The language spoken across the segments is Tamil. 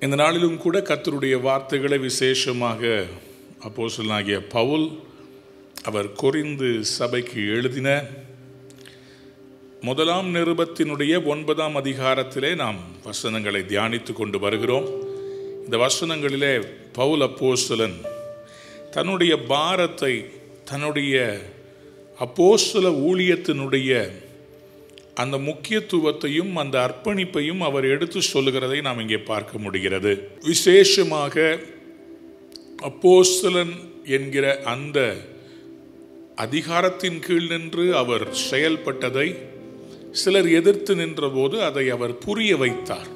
இந்த நாளிலும் கூட கர்த்தருடைய வார்த்தைகளை விசேஷமாக அப்போஸ்தலனாகிய பவுல் அவர் கொரிந்து சபைக்கு எழுதின முதலாம் நிருபத்தினுடைய ஒன்பதாம் அதிகாரத்திலே நாம் வசனங்களை தியானித்து கொண்டு வருகிறோம் இந்த வசனங்களிலே பவுல் அப்போஸ்தலன் தன்னுடைய பாரத்தை தன்னுடைய அப்போஸ்தல ஊழியத்தினுடைய அந்த முக்கியத்துவத்தையும் அந்த அர்ப்பணிப்பையும் அவர் எடுத்து சொல்லுகிறதை நாம் இங்கே பார்க்க முடிகிறது விசேஷமாக அப்போஸ்தலன் என்கிற அந்த அதிகாரத்தின் கீழ் நின்று அவர் செயல்பட்டதை சிலர் எதிர்த்து நின்றபோது அதை அவர் புரிய வைத்தார்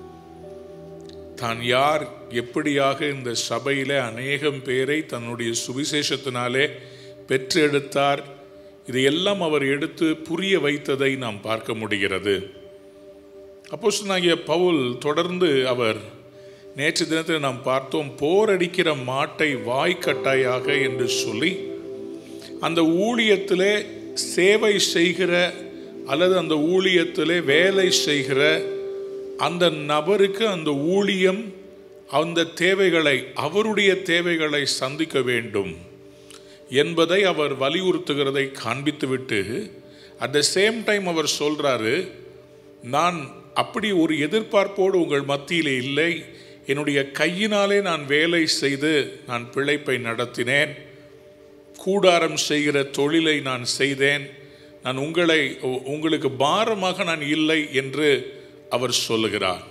தான் யார் எப்படியாக இந்த சபையில அநேகம் பேரை தன்னுடைய சுவிசேஷத்தினாலே பெற்றெடுத்தார் இதையெல்லாம் அவர் எடுத்து புரிய வைத்ததை நாம் பார்க்க முடிகிறது அப்போஸ்தலனாகிய பவுல் தொடர்ந்து அவர் நேற்று தினத்தில் நாம் பார்த்தோம் போரடிக்கிற மாட்டை வாய்க்கட்டாயாக என்று சொல்லி அந்த ஊழியத்திலே சேவை செய்கிற அல்லது அந்த ஊழியத்திலே வேலை செய்கிற அந்த நபருக்கு அந்த ஊழியம் அந்த தேவைகளை அவருடைய தேவைகளை சந்திக்க வேண்டும் என்பதை அவர் வலியுறுத்துகிறதை காண்பித்துவிட்டு அட் த சேம் டைம் அவர் சொல்றாரு நான் அப்படி ஒரு எதிர்பார்ப்போடு உங்கள் மத்தியிலே இல்லை என்னுடைய கையினாலே நான் வேலை செய்து நான் பிழைப்பை நடத்தினேன் கூடாரம் செய்கிற தொழிலை நான் செய்தேன் நான் உங்களை உங்களுக்கு பாரமாக நான் இல்லை என்று அவர் சொல்லுகிறார்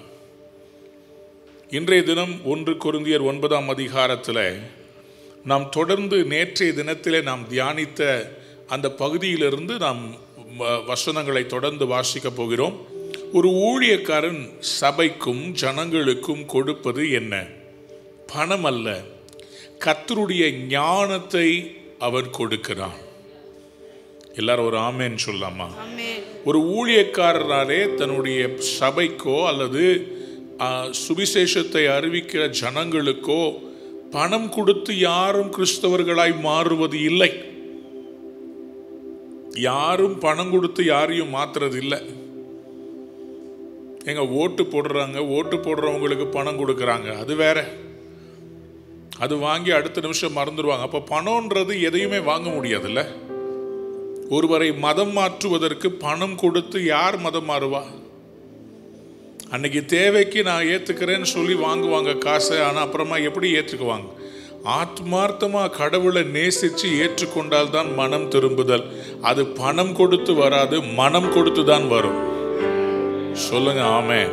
இன்றைய தினம் ஒன்று கொருந்தியர் ஒன்பதாம் அதிகாரத்தில் நாம் தொடர்ந்து நேற்றைய தினத்திலே நாம் தியானித்த அந்த பகுதியிலிருந்து நாம் வ- வசனங்களை தொடர்ந்து வாசிக்க போகிறோம் ஒரு ஊழியக்காரன் சபைக்கும் ஜனங்களுக்கும் கொடுப்பது என்ன பணம் அல்ல கர்த்தருடைய ஞானத்தை அவர் கொடுக்கிறான் எல்லாரும் ஒரு ஆமேன்னு சொல்லலாமா ஆமென் ஒரு ஊழியக்காரராலே தன்னுடைய சபைக்கோ அல்லது ஆ, சுவிசேஷத்தை அறிவிக்கிற ஜனங்களுக்கோ பணம் கொடுத்து யாரும் கிறிஸ்தவர்களாய் மாறுவது இல்லை யாரும் பணம் கொடுத்து யாரையும் மாத்துறது இல்லை எங்க ஓட்டு போடுறாங்க ஓட்டு போடுறவங்களுக்கு பணம் கொடுக்குறாங்க அது வேற அது வாங்கி அடுத்த நிமிஷம் மறந்துடுவாங்க அப்போ பணம்ன்றது எதையுமே வாங்க முடியாதுல்ல ஒருவரை மதம் மாற்றுவதற்கு பணம் கொடுத்து யார் மதம் மாறுவா அன்னைக்கு தேவைக்கு நான் ஏத்துக்கிறேன்னு சொல்லி வாங்குவாங்க காசை ஆனால் அப்புறமா எப்படி ஏற்றுக்குவாங்க ஆத்மார்த்தமா கடவுளை நேசிச்சு ஏற்றுக்கொண்டால் தான் மனம் திரும்புதல் அது பணம் கொடுத்து வராது மனம் கொடுத்து தான் வரும் சொல்லுங்க ஆமே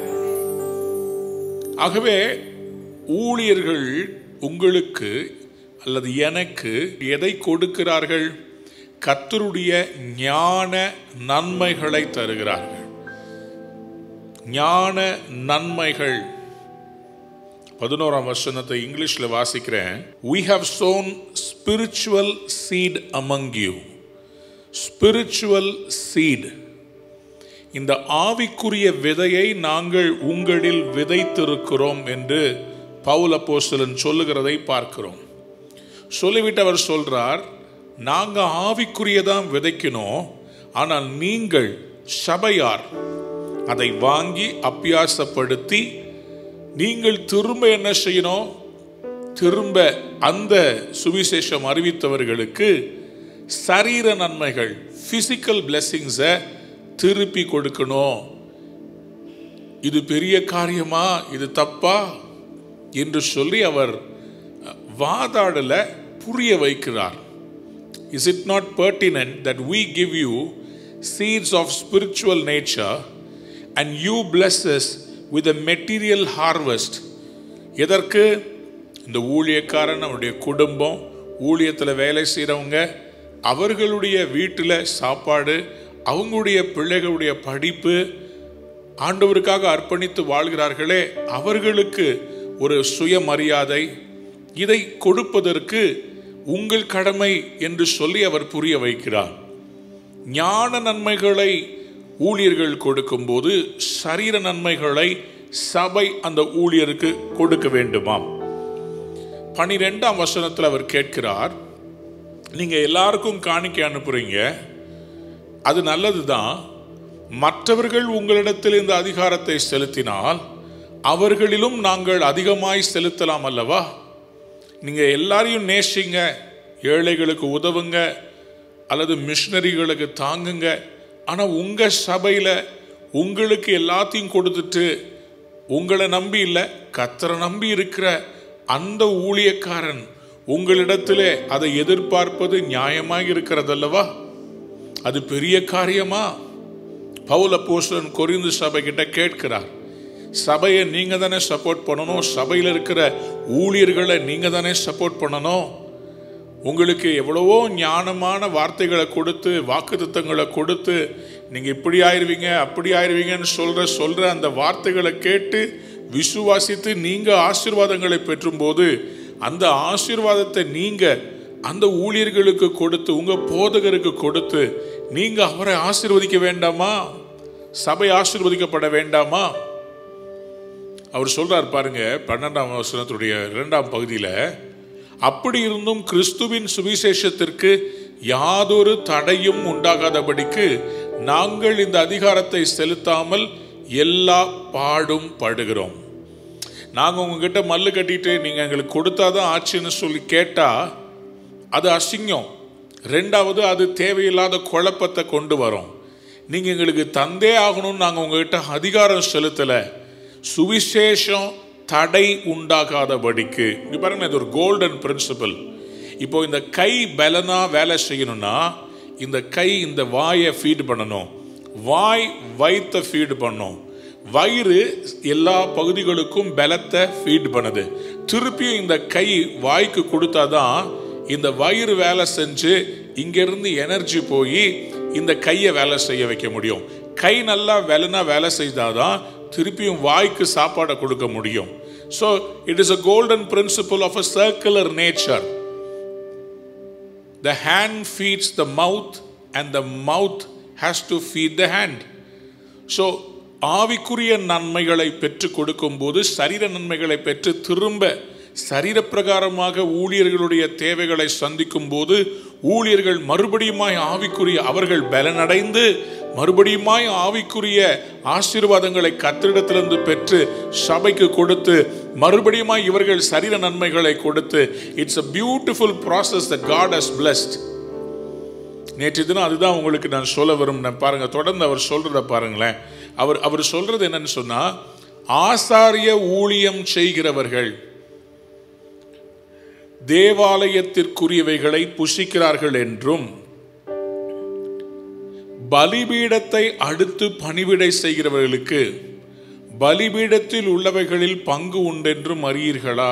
ஆகவே ஊழியர்கள் உங்களுக்கு அல்லது எனக்கு எதை கொடுக்கிறார்கள் கர்த்தருடைய ஞான நன்மைகளை தருகிறார்கள் ஞான நன்மைகள் பதினோராம் வசனத்தை இங்கிலீஷ்ல வாசிக்கிறேன் we have sown spiritual seed among you spiritual seed இந்த ஆவிக்குரிய விதையை நாங்கள் உங்களில் விதைத்திருக்கிறோம் என்று பவுல் அப்போஸ்தலன் சொல்லுகிறதை பார்க்கிறோம் சொல்லிவிட்டு அவர் சொல்றார் நாங்க ஆவிக்குரியதான் விதைக்கணும் ஆனால் நீங்கள் சபையார் அதை வாங்கி அப்பியாசப்படுத்தி நீங்கள் திரும்ப என்ன செய்யணும் திரும்ப அந்த சுவிசேஷம் அறிவித்தவர்களுக்கு சரீர நன்மைகள் பிசிக்கல் பிளெஸிங்ஸை திருப்பி கொடுக்கணும் இது பெரிய காரியமா இது தப்பா என்று சொல்லி அவர் வாதாடல புரிய வைக்கிறார் is it not pertinent that we give you seeds of spiritual nature and you bless us with a material harvest எதற்கு இந்த ஊழியக்காரன் அவருடைய குடும்பம் ஊழியத்தில் வேலை செய்கிறவங்க அவர்களுடைய வீட்டில் சாப்பாடு அவங்களுடைய பிள்ளைகளுடைய படிப்பு ஆண்டவருக்காக அர்ப்பணித்து வாழ்கிறார்களே அவர்களுக்கு ஒரு சுயமரியாதை இதை கொடுப்பதற்கு உங்கள் கடமை என்று சொல்லி அவர் புரிய வைக்கிறார் ஞான நன்மைகளை ஊழியர்கள் கொடுக்கும்போது சரீர நன்மைகளை சபை அந்த ஊழியருக்கு கொடுக்க வேண்டுமாம் பனிரெண்டாம் வசனத்தில் அவர் கேட்கிறார் நீங்க எல்லாருக்கும் காணிக்கை அனுப்புறீங்க அது நல்லதுதான் மற்றவர்கள் உங்களிடத்தில் இந்த அதிகாரத்தை செலுத்தினால் அவர்களிலும் நாங்கள் அதிகமாய் செலுத்தலாம் அல்லவா நீங்க எல்லாரையும் நேசிங்க ஏழைகளுக்கு உதவுங்க அல்லது மிஷினரிகளுக்கு தாங்குங்க ஆனா உங்க சபையில உங்களுக்கு எல்லாத்தையும் கொடுத்துட்டு உங்களை நம்பி இல்லை கத்தரை நம்பி இருக்கிற அந்த ஊழியக்காரன் உங்களிடத்திலே அதை எதிர்பார்ப்பது நியாயமாக இருக்கிறதல்லவா அது பெரிய காரியமா பவுல போஸ்டன் கொரிந்து சபை கிட்ட கேட்கிறார் சபையை நீங்க தானே சப்போர்ட் பண்ணணும் சபையில் இருக்கிற ஊழியர்களை நீங்க தானே சப்போர்ட் பண்ணணும் உங்களுக்கு எவ்வளவோ ஞானமான வார்த்தைகளை கொடுத்து வாக்குத்தத்தங்களை கொடுத்து நீங்க இப்படி ஆயிருவீங்க அப்படி ஆயிருவீங்கன்னு சொல்ற சொல்ற அந்த வார்த்தைகளை கேட்டு விசுவாசித்து நீங்க ஆசீர்வாதங்களை பெற்றும்போது அந்த ஆசீர்வாதத்தை நீங்க அந்த ஊழியர்களுக்கு கொடுத்து உங்க போதகருக்கு கொடுத்து நீங்க அவரை ஆசீர்வதிக்க வேண்டாமா சபை ஆசீர்வதிக்கப்பட வேண்டாமா அவர் சொல்றார் பாருங்க பன்னெண்டாம் வசனத்துடைய இரண்டாம் பகுதியில் அப்படி இருந்தும் கிறிஸ்துவின் சுவிசேஷத்திற்கு யாதொரு தடையும் உண்டாகாதபடிக்கு நாங்கள் இந்த அதிகாரத்தை செலுத்தாமல் எல்லா பாடும் படுகிறோம் நாங்கள் உங்ககிட்ட மல்லு கட்டிட்டு நீங்கள் எங்களுக்கு கொடுத்தாதான் ஆச்சுன்னு சொல்லி கேட்டால் அது அசிங்கம் ரெண்டாவது அது தேவையில்லாத குழப்பத்தை கொண்டு வரும் நீங்கள் எங்களுக்கு தந்தே ஆகணும்னு நாங்கள் உங்ககிட்ட அதிகாரம் செலுத்தலை சுவிசேஷம் தடை உண்டாகாதபடிக்கு இங்க பாருங்க இது ஒரு கோல்டன் பிரின்சிபல் இப்போ இந்த கை பலனா வேலை செய்யணும்னா இந்த கை இந்த வாயை ஃபீட் பண்ணணும் வாய் வயித்தை ஃபீட் பண்ணும் வயிறு எல்லா பகுதிகளுக்கும் பலத்தை ஃபீட் பண்ணுது திருப்பியும் இந்த கை வாய்க்கு கொடுத்தாதான் இந்த வயிறு வேலை செஞ்சு இங்கிருந்து எனர்ஜி போய் இந்த கையை வேலை செய்ய வைக்க முடியும் கை நல்லா வேலைனா வேலை செய்தாதான் திருப்பியும் வாய்க்கு சாப்பாடை கொடுக்க முடியும் so it is a golden principle of a circular nature the hand feeds the mouth and the mouth has to feed the hand so ஆவிக்குரிய நன்மைகளை பெற்று கொடுக்கும்போது சரீர நன்மைகளை பெற்று திரும்ப சரீரப்பிரகாரமாக ஊழியர்களுடைய தேவைகளை சந்திக்கும் போது ஊழியர்கள் மறுபடியுமாய் ஆவிக்குரிய அவர்கள் பலனடைந்து மறுபடியுமாய் ஆவிக்குரிய ஆசீர்வாதங்களை கத்திரிடத்திலிருந்து பெற்று சபைக்கு கொடுத்து மறுபடியுமாய் இவர்கள் சரீர நன்மைகளை கொடுத்து it's a beautiful process that God has blessed நேற்று தினம் அதுதான் உங்களுக்கு நான் சொல்ல விரும்பினேன் பாருங்க தொடர்ந்து அவர் சொல்றத பாருங்களேன் அவர் அவர் சொல்றது என்னன்னு சொன்னா ஆசாரிய ஊழியம் செய்கிறவர்கள் தேவாலயத்திற்குரியவைகளை புசிக்கிறார்கள் என்றும் பலிபீடத்தை அடுத்து பணிவிடை செய்கிறவர்களுக்கு பலிபீடத்தில் உள்ளவைகளில் பங்கு உண்டென்றும் அறியீர்களா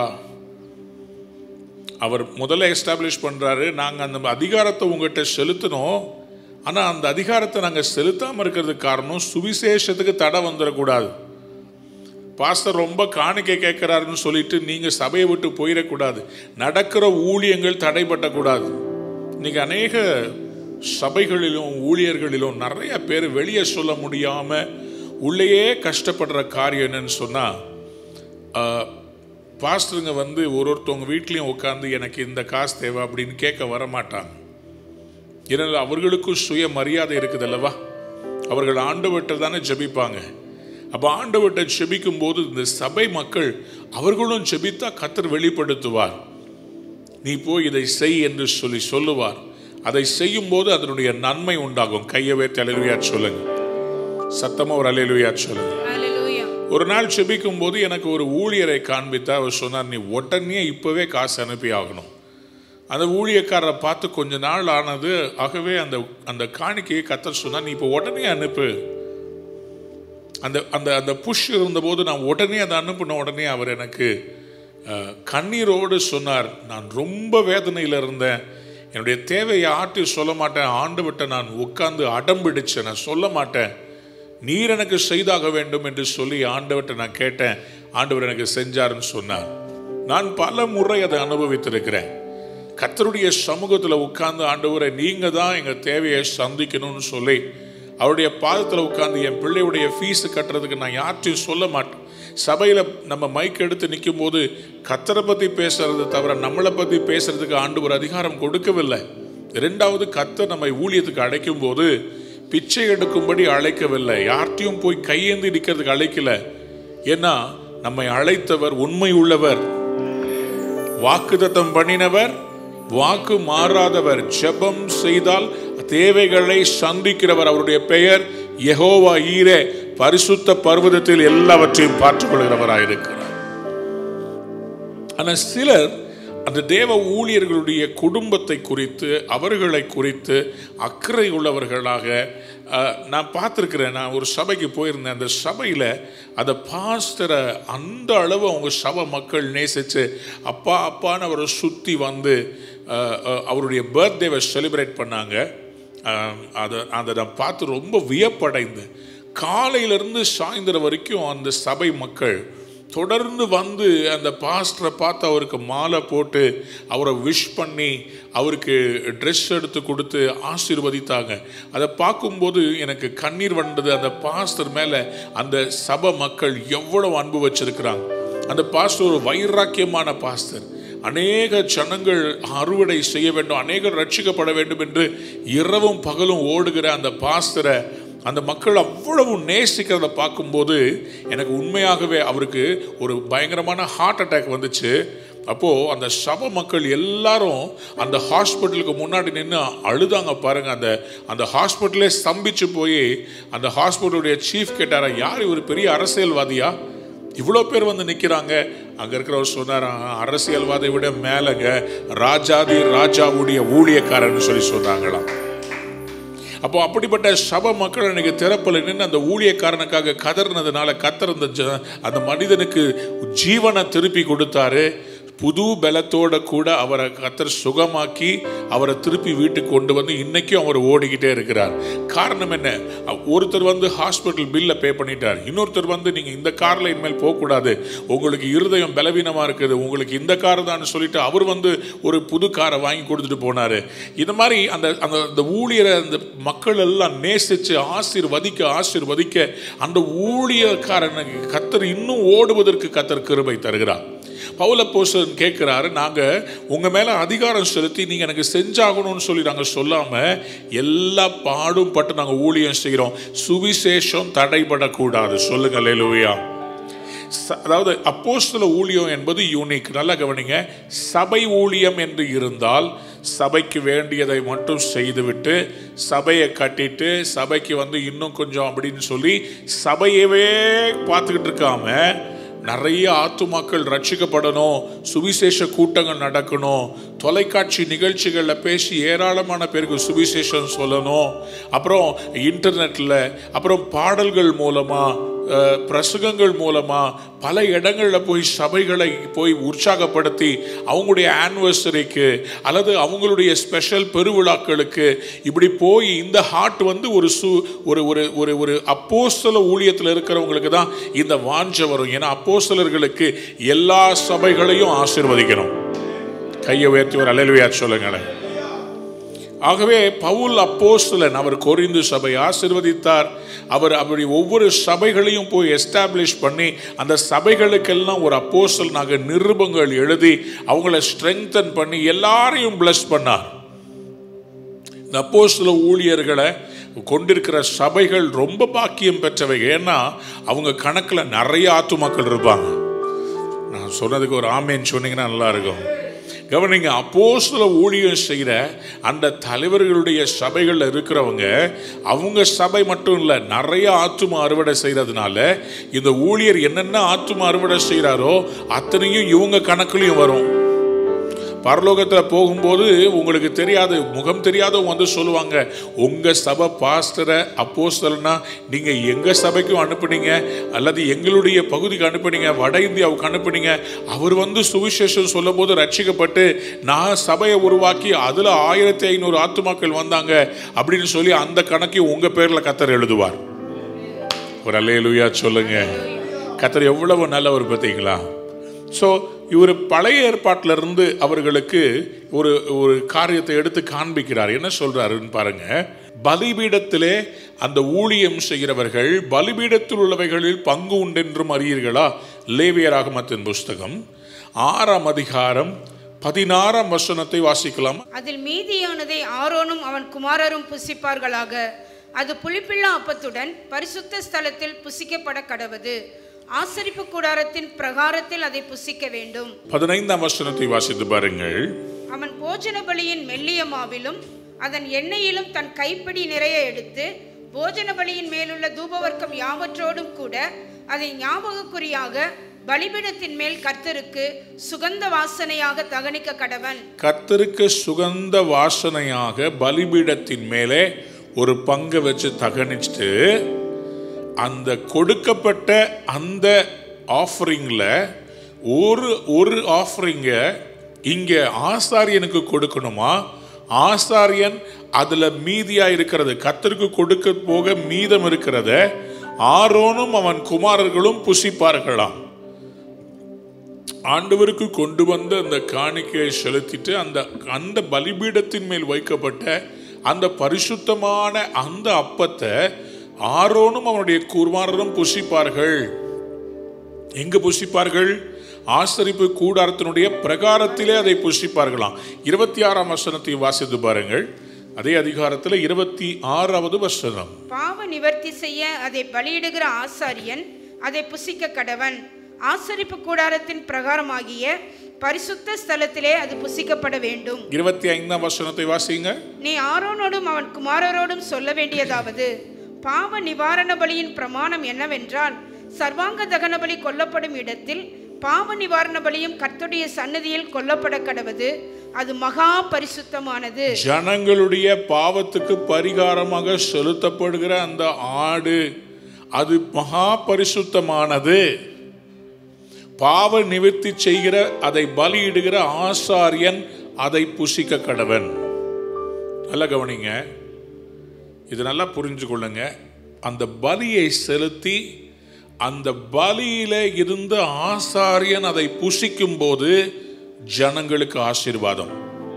அவர் முதல்ல எஸ்டாப்ளிஷ் பண்றாரு நாங்க அந்த அதிகாரத்தை உங்ககிட்ட செலுத்தினோம் ஆனா அந்த அதிகாரத்தை நாங்க செலுத்தாம இருக்கிறதுக்கு காரணம் சுவிசேஷத்துக்கு தடை வந்துடக்கூடாது பாஸ்டர் ரொம்ப காணிக்கை கேட்கிறாருன்னு சொல்லிட்டு நீங்க சபையை விட்டு போயிடக்கூடாது நடக்கிற ஊழியங்கள் தடைப்படக்கூடாது இன்னைக்கு அநேக சபைகளிலும் ஊழியர்களிலும் நிறைய பேர் வெளியே சொல்ல முடியாம உள்ளேயே கஷ்டப்படுற காரியம் என்னன்னு சொன்னா ஆஹ், பாஸ்டருங்க வந்து ஒரு ஒருத்தவங்க வீட்லேயும் உட்காந்து எனக்கு இந்த காசு தேவை அப்படின்னு கேட்க வர மாட்டாங்க ஏன்னா அவர்களுக்கும் சுய மரியாதை இருக்குது அல்லவா அவர்கள் ஆண்டவர்கிட்ட தானே ஜெபிப்பாங்க அப்போ ஆண்டவர்கிட்ட ஜெபிக்கும் போது இந்த சபை மக்கள் அவர்களும் ஜெபித்தா கத்தர் வெளிப்படுத்துவார் நீ போய் இதை செய் என்று சொல்லி சொல்லுவார் அதை செய்யும் போது அதனுடைய நன்மை உண்டாகும் கையவே தலைவியா சொல்லுங்க சத்தமா ஒரு அலையிலுயா சொல்லுங்க Hallelujah. ஒரு நாள் செபிக்கும் போது எனக்கு ஒரு ஊழியரை காண்பித்தா அவர் சொன்னார் நீ உடனே இப்பவே காசு அனுப்பி ஆகணும் அந்த ஊழியக்காரரை பார்த்து கொஞ்ச நாள் ஆனது ஆகவே அந்த அந்த காணிக்கையை கத்தர் சொன்னார் நீ இப்போ உடனே அனுப்பு அந்த அந்த அந்த புஷ் இருந்தபோது நான் உடனே அதை அனுப்பின உடனே அவர் எனக்கு அஹ், கண்ணீரோடு சொன்னார் நான் ரொம்ப வேதனையில் இருந்தேன் என்னுடைய தேவையை ஆட்டி சொல்ல மாட்டேன் ஆண்டு நான் உட்கார்ந்து அடம்பிடிச்சேன் நான் சொல்ல மாட்டேன் நீர் எனக்கு செய்தாக வேண்டும் என்று சொல்லி ஆண்டவர்கிட்ட நான் கேட்டேன் ஆண்டவர் எனக்கு செஞ்சாருன்னு சொன்னார் நான் பல முறை அதை அனுபவித்திருக்கிறேன் கர்த்தருடைய சமூகத்தில் உட்கார்ந்து ஆண்டவரை நீங்க தான் எங்க தேவையை சந்திக்கணும்னு சொல்லி அவருடைய பாதத்தில் உட்கார்ந்து என் பிள்ளையுடைய ஃபீஸ் கட்டுறதுக்கு நான் யார்ட்டையும் சொல்ல மாட்டேன் சபையில் நம்ம மைக் எடுத்து நிற்கும் போது கத்தரை பற்றி பேசுறது தவிர நம்மளை பற்றி பேசுறதுக்கு ஆண்டு ஒரு அதிகாரம் கொடுக்கவில்லை ரெண்டாவது கத்தர் நம்மை ஊழியத்துக்கு அழைக்கும் போது பிச்சை எடுக்கும்படி அழைக்கவில்லை யார்ட்டையும் போய் கையேந்தி நிற்கிறதுக்கு அழைக்கல ஏன்னா நம்மை அழைத்தவர் உண்மை உள்ளவர் வாக்குத்தத்தம் பண்ணினவர் வாக்கு மாறாதவர் ஜெபம் செய்தால் தேவைகளை சந்திக்கிறவர் அவருடைய பெயர் யெகோவா ஈரே பரிசுத்த பர்வதத்தில் எல்லாவற்றையும் பார்த்துக் கொள்கிறவராயிருக்கிறார் ஆனால் சிலர் அந்த தேவ ஊழியர்களுடைய குடும்பத்தை குறித்து அவர்களை குறித்து அக்கறை உள்ளவர்களாக அஹ், நான் பார்த்துருக்கிறேன் நான் ஒரு சபைக்கு போயிருந்தேன் அந்த சபையில் அந்த பாஸ்டரை அந்த அளவு அவங்க சபை மக்கள் நேசித்து அப்பா அப்பான்னு அவரை சுற்றி வந்து அஹ், அஹ், அவருடைய பர்த்டேவை செலிப்ரேட் பண்ணாங்க அஹ், அதை அதை நான் பார்த்து ரொம்ப வியப்படைந்து காலையிலேருந்து சாயந்தரம் வரைக்கும் அந்த சபை மக்கள் தொடர்ந்து வந்து அந்த பாஸ்டரை பார்த்து அவருக்கு மாலை போட்டு அவரை விஷ் பண்ணி அவருக்கு ட்ரெஸ் எடுத்து கொடுத்து ஆசீர்வதித்தாங்க அதை பார்க்கும்போது எனக்கு கண்ணீர் வந்தது அந்த பாஸ்டர் மேலே அந்த சபை மக்கள் எவ்வளவு அன்பு வச்சிருக்கிறாங்க அந்த பாஸ்டர் ஒரு வைராக்கியமான பாஸ்டர் அநேக ஜனங்கள் அறுவடை செய்ய வேண்டும் அநேகர் ரட்சிக்கப்பட வேண்டும் என்று இரவும் பகலும் ஓடுகிற அந்த பாஸ்டரை அந்த மக்கள் அவ்வளவு நேசிக்கிறத பார்க்கும்போது எனக்கு உண்மையாகவே அவருக்கு ஒரு பயங்கரமான ஹார்ட் அட்டாக் வந்துச்சு அப்போது அந்த சபை மக்கள் எல்லாரும் அந்த ஹாஸ்பிட்டலுக்கு முன்னாடி நின்று அழுதாங்க பாருங்க அந்த அந்த ஹாஸ்பிட்டலே ஸ்தம்பிச்சு போய் அந்த ஹாஸ்பிட்டலுடைய சீஃப் கேட்டாரா யார் இவர் பெரிய அரசியல்வாதியா இவ்வளோ பேர் வந்து நிற்கிறாங்க அங்கே இருக்கிறவர் சொன்னார் அரசியல்வாதை விட மேலங்க ராஜாதி ராஜாவுடைய ஊழியக்காரன்னு சொல்லி சொன்னாங்களாம் அப்போ அப்படிப்பட்ட சபை மக்கள் அன்னைக்கு திறப்பில் நின்று அந்த ஊழியக்காரனுக்காக கதறினதுனால கத்தர் அந்த ஜ- அந்த மனிதனுக்கு ஜீவனை திருப்பி கொடுத்தாரு புது பலத்தோட கூட அவரை கத்தர் சுகமாக்கி அவரை திருப்பி வீட்டுக்கு கொண்டு வந்து இன்னைக்கும் அவர் ஓடிக்கிட்டே இருக்கிறார் காரணம் என்ன அ- ஒருத்தர் வந்து ஹாஸ்பிட்டல் பில்லை பே பண்ணிட்டார் இன்னொருத்தர் வந்து நீங்க இந்த கார்ல இனிமேல் போகக்கூடாது உங்களுக்கு இருதயம் பலவீனமா இருக்குது உங்களுக்கு இந்த கார் தான் சொல்லிட்டு அவர் வந்து ஒரு புது காரை வாங்கி கொடுத்துட்டு போனாரு இந்த மாதிரி அந்த அந்த அந்த ஊழியரை அந்த மக்கள் எல்லாம் நேசிச்சு ஆசீர்வதிக்க ஆசீர்வதிக்க அந்த ஊழியக்காரனுக்கு கத்தர் இன்னும் ஓடுவதற்கு கத்தர் கிருபை தருகிறார் பவுல போசன் கேட்கிறாரு நாங்க உங்க மேல அதிகாரம் செலுத்தி நீங்க எனக்கு செஞ்சாகணும்னு சொல்லி நாங்க சொல்லாம எல்லா பாடும் பட்டு நாங்க ஊழியம் செய்கிறோம் சுவிசேஷம் தடைபடக்கூடாது சொல்லுங்க லேலுயா ச- அதாவது அப்போஸ்தல ஊழியம் என்பது யூனிக் நல்லா கவனிங்க சபை ஊழியம் என்று இருந்தால் சபைக்கு வேண்டியதை மட்டும் செய்துவிட்டு சபையை கட்டிட்டு சபைக்கு வந்து இன்னும் கொஞ்சம் அப்படின்னு சொல்லி சபையவே பார்த்துக்கிட்டு இருக்காம நிறைய ஆத்துமாக்கள் ரட்சிக்கப்படணும் சுவிசேஷ கூட்டங்கள் நடக்கணும் தொலைக்காட்சி நிகழ்ச்சிகளில் பேசி ஏராளமான பேருக்கு சுவிசேஷம் சொல்லணும் அப்புறம் இன்டர்நெட்டில் அப்புறம் பாடல்கள் மூலமாக அஹ், பிரசங்கங்கள் மூலமா பல இடங்களில் போய் சபைகளை போய் உற்சாகப்படுத்தி அவங்களுடைய ஆனிவர்சரிக்கு அல்லது அவங்களுடைய ஸ்பெஷல் பெருவிழாக்களுக்கு இப்படி போய் இந்த ஹார்ட் வந்து ஒரு சு ஒரு ஒரு ஒரு ஒரு அப்போஸ்தல ஊழியத்தில் இருக்கிறவங்களுக்கு தான் இந்த வாஞ்சை வரும் ஏன்னா அப்போஸ்தலர்களுக்கு எல்லா சபைகளையும் ஆசீர்வதிக்கணும் கையை உயர்த்தி ஒரு அலையிலுயா சொல்லுங்களேன் ஆகவே பவுல் அப்போஸ்தலன் அவர் கொரிந்து சபை ஆசிர்வதித்தார் அவர் அப்படி ஒவ்வொரு சபைகளையும் போய் எஸ்டாப்ளிஷ் பண்ணி அந்த சபைகளுக்கெல்லாம் ஒரு அப்போஸ்தலனாக நிருபங்கள் எழுதி அவங்கள ஸ்ட்ரெங்தன் பண்ணி எல்லாரையும் bless பண்ணார் இந்த அப்போஸ்தல ஊழியர்களை கொண்டிருக்கிற சபைகள் ரொம்ப பாக்கியம் பெற்றவை ஏன்னா அவங்க கணக்கில் நிறைய ஆத்துமாக்கள் இருப்பாங்க நான் சொன்னதுக்கு ஒரு ஆமேன்னு சொன்னீங்கன்னா நல்லா இருக்கும் கவனிங்க அப்போஸ்தல ஊழியம் செய்கிற அந்த தலைவர்களுடைய சபைகளில் இருக்கிறவங்க அவங்க சபை மட்டும் இல்லை நிறைய ஆத்தும அறுவடை செய்கிறதுனால இந்த ஊழியர் என்னென்ன ஆத்தும அறுவடை செய்கிறாரோ அத்தனையும் இவங்க கணக்குலையும் வரும் பரலோகத்தில் போகும்போது உங்களுக்கு தெரியாது முகம் தெரியாதவங்க வந்து சொல்லுவாங்க உங்கள் சபை பாஸ்டரை அப்போஸ்தலனா நீங்கள் எங்கள் சபைக்கும் அனுப்புனீங்க அல்லது எங்களுடைய பகுதிக்கு அனுப்புனீங்க வட இந்தியாவுக்கு அனுப்புனீங்க அவர் வந்து சுவிசேஷம் சொல்லும்போது ரட்சிக்கப்பட்டு நான் சபையை உருவாக்கி அதில் ஆயிரத்தி ஐநூறு ஆத்துமாக்கள் வந்தாங்க அப்படின்னு சொல்லி அந்த கணக்கையும் உங்கள் பேரில் கத்தர் எழுதுவார் ஒரு அல்லேலுயா சொல்லுங்க கத்தர் எவ்வளவு நல்லவர் பார்த்தீங்களா ஸோ இவர் பழைய ஏற்பாட்டில இருந்து அவர்களுக்கு ஒரு ஒரு காரியத்தை எடுத்து காண்பிக்கிறார் என்ன சொல்றாருன்னு பாருங்க பலிபீடத்திலே அந்த ஊழியம் செய்கிறவர்கள் பலிபீடத்தில் உள்ளவைகளில் பங்கு உண்டென்றும் அறியீர்களா லேவியராகமத்தின் புஸ்தகம் ஆறாம் அதிகாரம் பதினாறாம் வசனத்தை வாசிக்கலாம் அதில் மீதியானதை ஆரோனும் அவன் குமாரரும் புசிப்பார்களாக அது புளிப்பில்லா அப்பத்துடன் பரிசுத்த ஸ்தலத்தில் புசிக்கப்பட கடவது ஆசரிப்பு கூடாரத்தின் பிரகாரத்தில் அதை புசிக்க வேண்டும் பதினைந்தாம் வசனத்தை வாசித்து பாருங்கள் அவன் போஜன பலியின் மெல்லிய மாவிலும் அதன் எண்ணெயிலும் தன் கைப்பிடி நிறைய எடுத்து போஜன பலியின் மேலுள்ள தூபவர்க்கம் யாவற்றோடும் கூட அதை ஞாபகக்குறியாக பலிபீடத்தின் மேல் கர்த்தருக்கு சுகந்த வாசனையாக தகனிக்க கடவன் கர்த்தருக்கு சுகந்த வாசனையாக பலிபீடத்தின் மேலே ஒரு பங்கை வச்சு தகனிச்சுட்டு அந்த கொடுக்கப்பட்ட அந்த ஆஃபரிங்கில் ஒரு ஒரு ஆஃபரிங்கை இங்கே ஆசாரியனுக்கு கொடுக்கணுமா ஆசாரியன் அதில் மீதியாக இருக்கிறது கர்த்தருக்கு கொடுக்க போக மீதம் இருக்கிறத ஆரோனும் அவன் குமாரர்களும் புசிப்பார்களாம் ஆண்டவருக்கு கொண்டு வந்த அந்த காணிக்கையை செலுத்திட்டு அந்த அந்த பலிபீடத்தின் மேல் வைக்கப்பட்ட அந்த பரிசுத்தமான அந்த அப்பத்தை ஆரோனும் அவனுடைய குமாரரும் புசிப்பார்கள் எங்க புசிப்பார்கள் ஆசரிப்பு கூடாரத்தினுடைய பிரகாரத்திலே அதை புசிப்பார்களாம் இருபத்தி ஆறாம் வசனத்தை வாசித்து பாருங்கள் அதே அதிகாரத்தில் இருபத்தி ஆறாவது வசனம் பாவ நிவர்த்தி செய்ய அதை பலியிடுகிற ஆசாரியன் அதை புசிக்க கடவன் ஆசரிப்பு கூடாரத்தின் பிரகாரமாகிய பரிசுத்த ஸ்தலத்திலே அது புசிக்கப்பட வேண்டும் இருபத்தி ஐந்தாம் வசனத்தை வாசிங்க நீ ஆரோனோடும் அவன் குமாரரோடும் சொல்ல வேண்டியதாவது பாவ நிவாரண பலியின் பிரமாணம் என்னவென்றால் சர்வாங்க தகன பலி கொல்லப்படும் இடத்தில் பாவ நிவாரண பலியும் கர்த்தருடைய சன்னதியில் கொல்லப்பட கடவது அது மகா பரிசுத்தமானது ஜனங்களுடைய பாவத்துக்கு பரிகாரமாக செலுத்தப்படுகிற அந்த ஆடு அது மகா பரிசுத்தமானது பாவ நிவர்த்தி செய்கிற அதை பலியிடுகிற ஆசாரியன் அதை புசிக்க கடவன் நல்லா கவனிங்க இது நல்லா புரிஞ்சு கொள்ளுங்க அந்த பலியை செலுத்தி அந்த பலியில இருந்த ஆசாரியன் அதை புசிக்கும் போது ஜனங்களுக்கு ஆசீர்வாதம்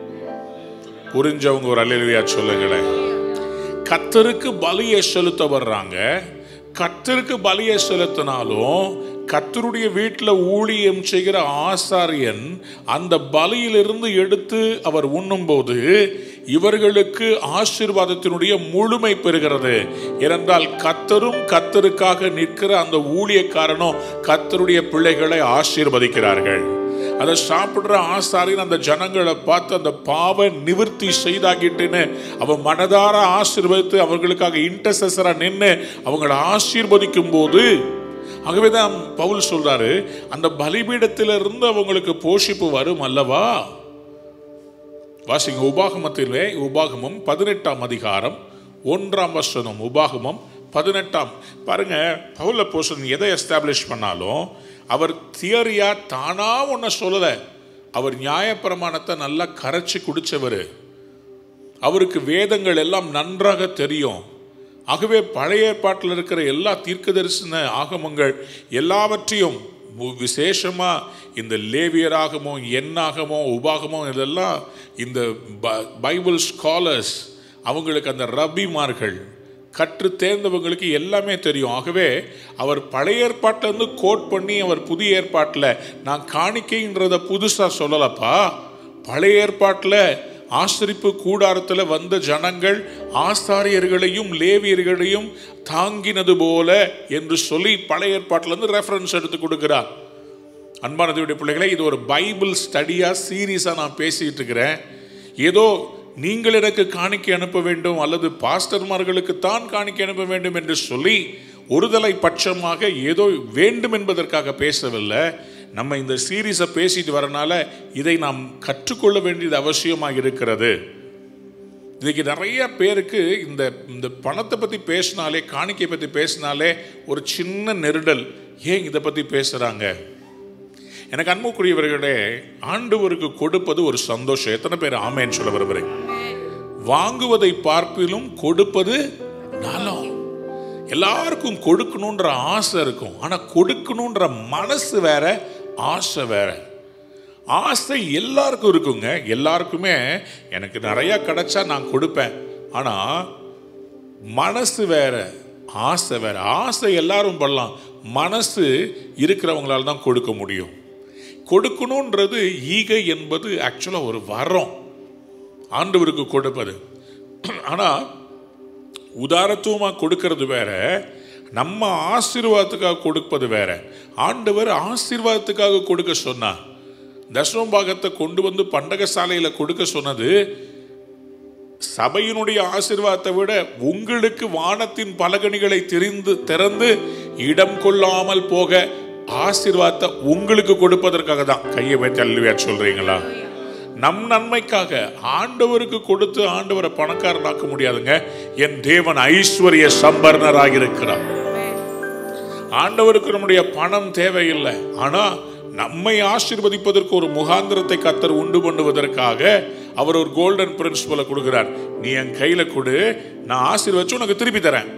புரிஞ்சவங்க ஒரு அல்லையா சொல்லுங்களேன் கத்தருக்கு பலியை செலுத்த வர்றாங்க கத்தருக்கு பலியை செலுத்தினாலும் கத்தருடைய வீட்டில் ஊழியம் செய்கிற ஆசாரியன் அந்த பலியிலிருந்து எடுத்து அவர் உண்ணும்போது இவர்களுக்கு ஆசீர்வாதத்தினுடைய முழுமை பெறுகிறது ஏனென்றால் கத்தரும் கத்தருக்காக நிற்கிற அந்த ஊழியக்காரனும் கத்தருடைய பிள்ளைகளை ஆசீர்வதிக்கிறார்கள் அதை சாப்பிடுற ஆசாரியன் அந்த ஜனங்களை பார்த்து அந்த பாவ நிவர்த்தி செய்தாகிட்டுன்னு அவன் மனதார ஆசீர்வதித்து அவர்களுக்காக இன்டர்செசரா நின்று அவங்களை ஆசீர்வதிக்கும் போது ஆகவே தான் பவுல் சொல்றாரு அந்த பலிபீடத்திலிருந்து அவங்களுக்கு போஷிப்பு வரும் அல்லவா வாசிங்க உபாகமத்திலே உபாகமம் பதினெட்டாம் அதிகாரம் ஒன்றாம் வசனம் உபாகமம் பதினெட்டாம் பாருங்க பவுல போசன் எதை எஸ்டாப்ளிஷ் பண்ணாலும் அவர் தியரியா தானா ஒன்ன சொல்லல அவர் நியாயப்பிரமாணத்தை நல்லா கரைச்சி குடிச்சவர் அவருக்கு வேதங்கள் எல்லாம் நன்றாக தெரியும் ஆகவே பழைய ஏற்பாட்டில் இருக்கிற எல்லா தீர்க்கதரிசன ஆகமங்கள் எல்லாவற்றையும் மு- விசேஷமா இந்த லேவியராகமோ எண்ணாகமோ உபாகமோ இதெல்லாம் இந்த ப- பைபிள் ஸ்காலர்ஸ் அவங்களுக்கு அந்த ரபிமார்கள் கற்று தேர்ந்தவங்களுக்கு எல்லாமே தெரியும் ஆகவே அவர் பழைய ஏற்பாட்டில் இருந்து கோட் பண்ணி அவர் புதிய ஏற்பாட்டில் நான் காணிக்கைன்றத புதுசாக சொல்லலப்பா பழைய ஏற்பாட்டில் ஆசரிப்பு கூடாரத்தில் வந்த ஜனங்கள் ஆசாரியர்களையும் லேவியர்களையும் தாங்கினது போல என்று சொல்லி பழைய ஏற்பாட்டிலேருந்து ரெஃபரன்ஸ் எடுத்து கொடுக்கிறார் அன்பான தேவனுடைய பிள்ளைகளே இது ஒரு பைபிள் ஸ்டடியாக சீரியஸாக நான் பேசிட்டு இருக்கிறேன் ஏதோ நீங்கள் எனக்கு காணிக்கை அனுப்ப வேண்டும் அல்லது பாஸ்டர்மார்களுக்கு தான் காணிக்கை அனுப்ப வேண்டும் என்று சொல்லி ஒருதலை பட்சமாக ஏதோ வேண்டும் என்பதற்காக பேசவில்லை நம்ம இந்த சீரீஸை பேசிட்டு வரனால இதை நாம் கற்றுக்கொள்ள வேண்டியது அவசியமாக இருக்கிறது இன்னைக்கு நிறைய பேருக்கு இந்த இந்த பணத்தை பற்றி பேசினாலே காணிக்கை பற்றி பேசினாலே ஒரு சின்ன நெருடல் ஏன் இதை பற்றி பேசுகிறாங்க எனக்கு அன்புக்குரியவர்களே ஆண்டவருக்கு கொடுப்பது ஒரு சந்தோஷம் எத்தனை பேர் ஆமேன்னு சொல்ல விரும்புகிறேன் வாங்குவதை பார்ப்பிலும் கொடுப்பது நலம் எல்லாருக்கும் கொடுக்கணுன்ற ஆசை இருக்கும் ஆனால் கொடுக்கணுன்ற மனசு வேற ஆசை வேற ஆசை எல்லாருக்கும் இருக்குங்க எல்லாருக்குமே எனக்கு நிறைய கிடைச்சா நான் கொடுப்பேன் ஆனால் மனசு வேற ஆசை வேற ஆசை எல்லாரும் பண்ணலாம் மனசு இருக்கிறவங்களால தான் கொடுக்க முடியும் கொடுக்கணுன்றது ஈகை என்பது ஆக்சுவலாக ஒரு வரம் ஆண்டவருக்கு கொடுப்பது ஆனால் உதாரத்துவமாக கொடுக்கறது வேற நம்ம ஆசீர்வாதத்துக்காக கொடுப்பது வேற ஆண்டவர் ஆசீர்வாதத்துக்காக கொடுக்க சொன்னார் தசமபாகத்தை கொண்டு வந்து பண்டக சாலையில கொடுக்க சொன்னது சபையினுடைய ஆசீர்வாதத்தை விட உங்களுக்கு வானத்தின் பலகணிகளை தெரிந்து திறந்து இடம் கொள்ளாமல் போக ஆசீர்வாதத்தை உங்களுக்கு கொடுப்பதற்காக தான் கையை வைத்து அல்வியா சொல்றீங்களா நம் நன்மைக்காக ஆண்டவருக்கு கொடுத்து ஆண்டவரை பணக்காரனாக்க முடியாதுங்க என் தேவன் ஐஸ்வர்ய சம்பர்ணராக இருக்கிறார் ஆண்டவருக்கு நம்முடைய பணம் தேவையில்லை ஆனா நம்மை ஆசீர்வதிப்பதற்கு ஒரு முகாந்திரத்தை கத்தர் உண்டு பண்ணுவதற்காக அவர் ஒரு கோல்டன் பிரின்சிபலை கொடுக்கிறார் நீ என் கையில கொடு நான் ஆசீர்வச்சு உனக்கு திருப்பி தரேன்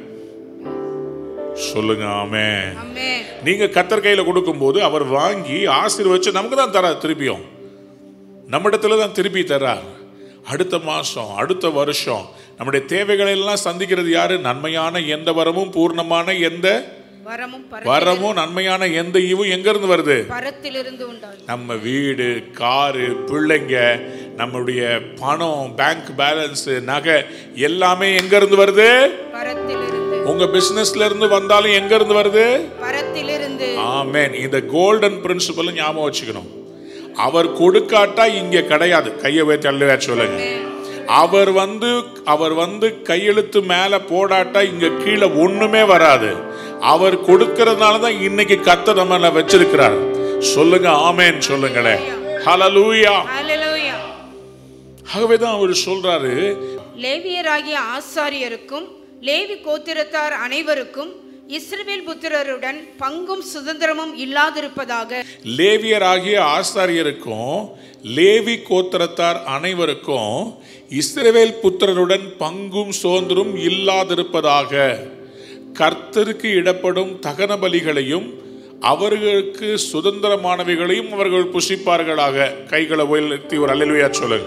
சொல்லுங்க ஆமே ஆமென் நீங்க கத்தர் கையில கொடுக்கும்போது அவர் வாங்கி ஆசீர்வச்சு நமக்கு தான் தரார் திருப்பியும் நம்மிடத்துல தான் திருப்பி தரார் அடுத்த மாசம் அடுத்த வருஷம் நம்முடைய தேவைகளை எல்லாம் சந்திக்கிறது யாரு நன்மையான எந்த வரமும் பூர்ணமான எந்த வரமும் வரமும் நன்மையான எந்த ஈவும் எங்க இருந்து வருது பரத்திலிருந்து உண்டாகும் நம்ம வீடு காரு பிள்ளைங்க நம்முடைய பணம் பேங்க் பேலன்ஸ் நகை எல்லாமே எங்க இருந்து வருது பரத்திலிருந்து உங்க பிசினஸ்ல இருந்து வந்தாலும் எங்க இருந்து வருது பரத்திலிருந்து ஆமென் இந்த கோல்டன் பிரின்சிபல் ஞாபகம் வச்சுக்கணும் அவர் கொடுக்காட்டா இங்க கிடையாது கையை வைத்து அல்லவே சொல்லுங்க அவர் வந்து அவர் வந்து கையெழுத்து மேல போடாட்டா இங்க கீழே ஒண்ணுமே வராது அவர் கொடுக்கறதுனால தான் இன்னைக்கு கத்த நம்மள வச்சிருக்கிறார் சொல்லுங்க ஆமென் சொல்லுங்களேன் ஹalleluya ஹalleluya ஆகவே தான் அவர் சொல்றாரு லேவியராகிய ஆசாரியருக்கும் லேவி கோத்திரத்தார் அனைவருக்கும் இஸ்ரவேல் புத்திரருடன் பங்கும் சுதந்திரமும் இல்லாதிருப்பதாக லேவியராகிய ஆசாரியருக்கும் லேவி கோத்திரத்தார் அனைவருக்கும் இஸ்ரவேல் புத்திரருடன் பங்கும் சுதந்திரம் இல்லாதிருப்பதாக கர்த்தருக்கு இடப்படும் தகன பலிகளையும் அவர்களுக்கு சுதந்திரமானவைகளையும் அவர்கள் புசிப்பார்களாக கைகளை உயர்த்தி ஒரு அல்லலுயா சொல்லுங்க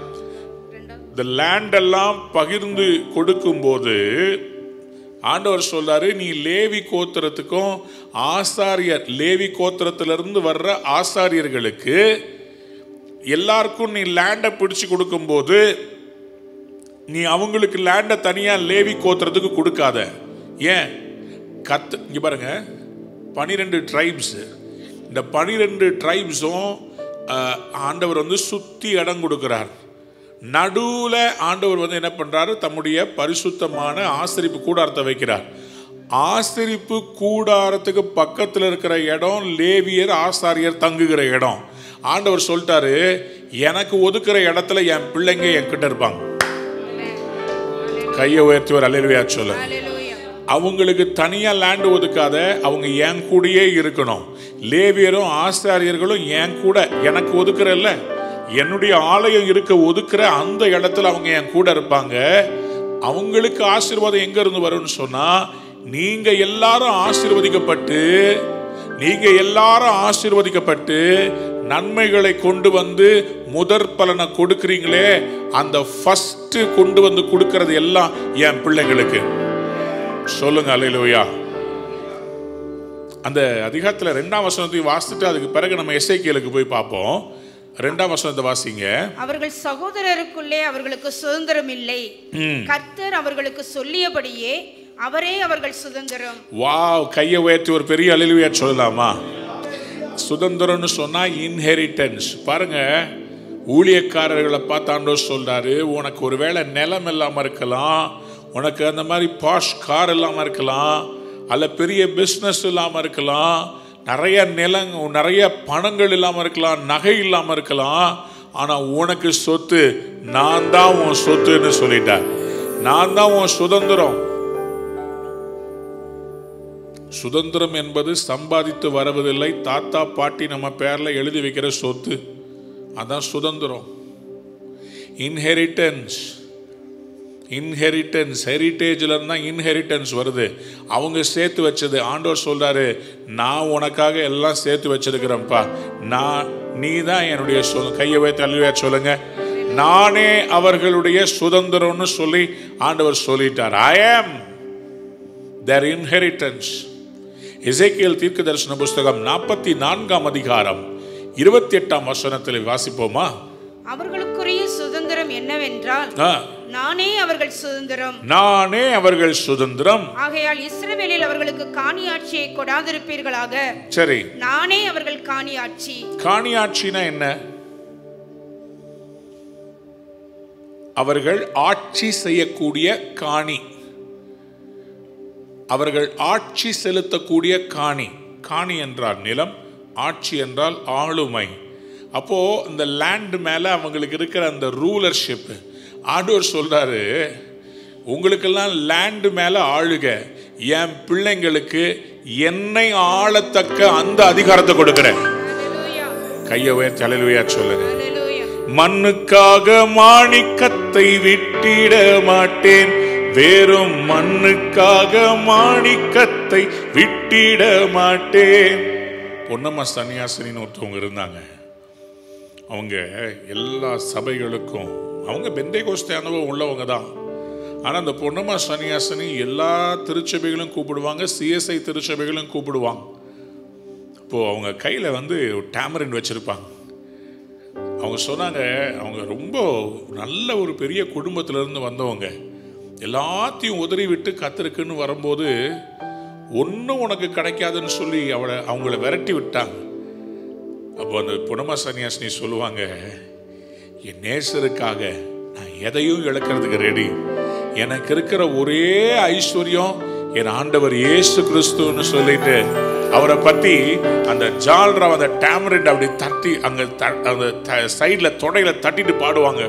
இந்த லேண்ட் எல்லாம் பகிர்ந்து கொடுக்கும்போது ஆண்டவர் சொல்றாரு நீ லேவி கோத்திரத்துக்கும் ஆசாரியர் லேவி கோத்திரத்திலிருந்து வர்ற ஆசாரியர்களுக்கு எல்லாருக்கும் நீ லேண்டை பிடிச்சு கொடுக்கும்போது நீ அவங்களுக்கு லேண்டை தனியா லேவி கோத்திரத்துக்கு கொடுக்காத ஏன் கத்து இங்க பாருங்க பனிரெண்டு ட்ரைப்ஸ் இந்த பனிரெண்டு ட்ரைப்ஸும் ஆண்டவர் வந்து சுத்தி இடம் கொடுக்கிறார் நடுவுல ஆண்டவர் வந்து என்ன பண்றாரு தம்முடைய பரிசுத்தமான ஆசரிப்பு கூடாரத்தை வைக்கிறார் ஆசரிப்பு கூடாரத்துக்கு பக்கத்துல இருக்கிற இடம் லேவியர் ஆசாரியர் தங்குகிற இடம் ஆண்டவர் சொல்லிட்டாரு எனக்கு ஒதுக்குற இடத்துல என் பிள்ளைங்க என்கிட்ட இருப்பாங்க கையை உயர்த்தி ஒரு அலையிலுவையா சொல்ல ஹalleluya அவங்களுக்கு தனியா லேண்ட் ஒதுக்காத அவங்க என் கூடயே இருக்கணும் லேவியரும் ஆசாரியர்களும் என் கூட எனக்கு ஒதுக்குறல்ல என்னுடைய ஆலயம் இருக்க ஒதுக்குற அந்த இடத்துல அவங்க என் கூட இருப்பாங்க அவங்களுக்கு ஆசீர்வாதம் எங்க இருந்து வரும்னு சொன்னா நீங்க எல்லாரும் ஆசீர்வதிக்கப்பட்டு நீங்க எல்லாரும் ஆசீர்வதிக்கப்பட்டு நன்மைகளை கொண்டு வந்து முதற் பலனை கொடுக்குறீங்களே அந்த ஃபர்ஸ்ட் கொண்டு வந்து கொடுக்கறது எல்லாம் என் பிள்ளைங்களுக்கு சொல்லுங்க அல்லையா அந்த அதிகாரத்தில் ரெண்டாம் வசனத்தையும் வாசிச்சுட்டு அதுக்கு பிறகு நம்ம எஸ்ஐக்கியலுக்கு போய் பார்ப்போம் ரெண்டாம் வசனத்தை வாசிங்க அவர்கள் சகோதரருக்குள்ளே அவர்களுக்கு சுதந்திரம் இல்லை கர்த்தர் அவர்களுக்கு சொல்லியபடியே அவரே அவர்கள் சுதந்திரம் வாவ் கையை உயர்த்தி ஒரு பெரிய அழிலுவையா சொல்லலாமா சுதந்திரம்னு சொன்னா இன்ஹெரிட்டன்ஸ் பாருங்க ஊழியக்காரர்களை பார்த்து ஆண்டவர் சொல்றாரு உனக்கு ஒருவேளை நிலம் இல்லாம இருக்கலாம் உனக்கு அந்த மாதிரி பாஷ் கார் இல்லாம இருக்கலாம் அல்ல பெரிய பிஸ்னஸ் இல்லாம இருக்கலாம் நிறைய நிலம் நிறைய பணங்கள் இல்லாம இருக்கலாம் நகை இல்லாம இருக்கலாம் ஆனா உனக்கு சொத்து நான் தான் உன் சொத்துன்னு சொல்லிட்டேன் நான் தான் உன் சுதந்திரம் சுதந்திரம் என்பது சம்பாதித்து வருவதில்லை தாத்தா பாட்டி நம்ம பேர்ல எழுதி வைக்கிற சொத்து அதான் சுதந்திரம் இன்ஹெரிட்டன்ஸ் இன்ஹெரிட்டன்ஸ் ஹெரிட்டேஜ்ல இருந்தா இன்ஹெரிட்டன்ஸ் வருது அவங்க சேர்த்து வச்சது ஆண்டவர் சொல்றாரு நான் உனக்காக எல்லாம் சேர்த்து வச்சிருக்கிறேன்ப்பா நான் நீ தான் என்னுடைய சொ- கையை வைத்து அழுவையா சொல்லுங்க நானே அவர்களுடைய சுதந்திரம்னு சொல்லி ஆண்டவர் சொல்லிட்டார் ஐ ஆம் their inheritance எசேக்கியேல் தீர்க்க தரிசன புஸ்தகம் நாற்பத்தி நான்காம் அதிகாரம் இருபத்தி எட்டாம் வசனத்தில் வாசிப்போமா அவர்களுக்குரிய சுதந்திரம் என்னவென்றால் ஆ, நானே அவர்கள் சுதந்திரம் நானே அவர்கள் சுதந்திரம் ஆகையால் இஸ்ரவேலில் அவர்களுக்கு காணியாட்சியை கொடாதிருப்பீர்களாக சரி நானே அவர்கள் காணியாட்சி காணியாட்சினா என்ன அவர்கள் ஆட்சி செய்யக்கூடிய காணி அவர்கள் ஆட்சி செலுத்தக்கூடிய காணி காணி என்றால் நிலம் ஆட்சி என்றால் ஆளுமை அப்போ இந்த லேண்ட் மேல அவங்களுக்கு இருக்கிற அந்த ரூலர்ஷிப் ஆண்டவர் சொல்றாரு உங்களுக்கெல்லாம் லேண்ட் மேல ஆளுக என் பிள்ளைங்களுக்கு என்னை ஆளத்தக்க அந்த அதிகாரத்தை கொடுக்கிறேன் Hallelujah. கையை உயர்த்தி அலையிலுயா சொல்லுங்க Hallelujah. மண்ணுக்காக மாணிக்கத்தை விட்டிட மாட்டேன் வெறும் மண்ணுக்காக மாணிக்கத்தை விட்டிட மாட்டேன் பொன்னம்மா சன்னியாசினின்னு ஒருத்தவங்க இருந்தாங்க அவங்க எல்லா சபைகளுக்கும் அவங்க பெந்தை கோஸ்தை அனுபவம் உள்ளவங்க தான் ஆனால் அந்த பொன்னம்மா சன்னியாசினி எல்லா திருச்சபைகளும் கூப்பிடுவாங்க சிஎஸ்ஐ திருச்சபைகளும் கூப்பிடுவாங்க இப்போது அவங்க கையில் வந்து டேமரின் வச்சுருப்பாங்க அவங்க சொன்னாங்க அவங்க ரொம்ப நல்ல ஒரு பெரிய குடும்பத்திலேருந்து வந்தவங்க எல்லாத்தையும் உதறி விட்டு கத்திருக்குன்னு வரும்போது ஒன்றும் உனக்கு கிடைக்காதுன்னு சொல்லி அவளை அவங்கள விரட்டி விட்டாங்க அப்போ அந்த புனம சன்னியாசினி சொல்லுவாங்க என் நேசருக்காக நான் எதையும் இழக்கிறதுக்கு ரெடி எனக்கு இருக்கிற ஒரே ஐஸ்வர்யம் என் ஆண்டவர் இயேசு கிறிஸ்துன்னு சொல்லிட்டு அவரை பத்தி அந்த ஜால்ரா அந்த டேமரிண்ட் அப்படி தட்டி அங்க த- அந்த சைட்ல தொடையில தட்டிட்டு பாடுவாங்க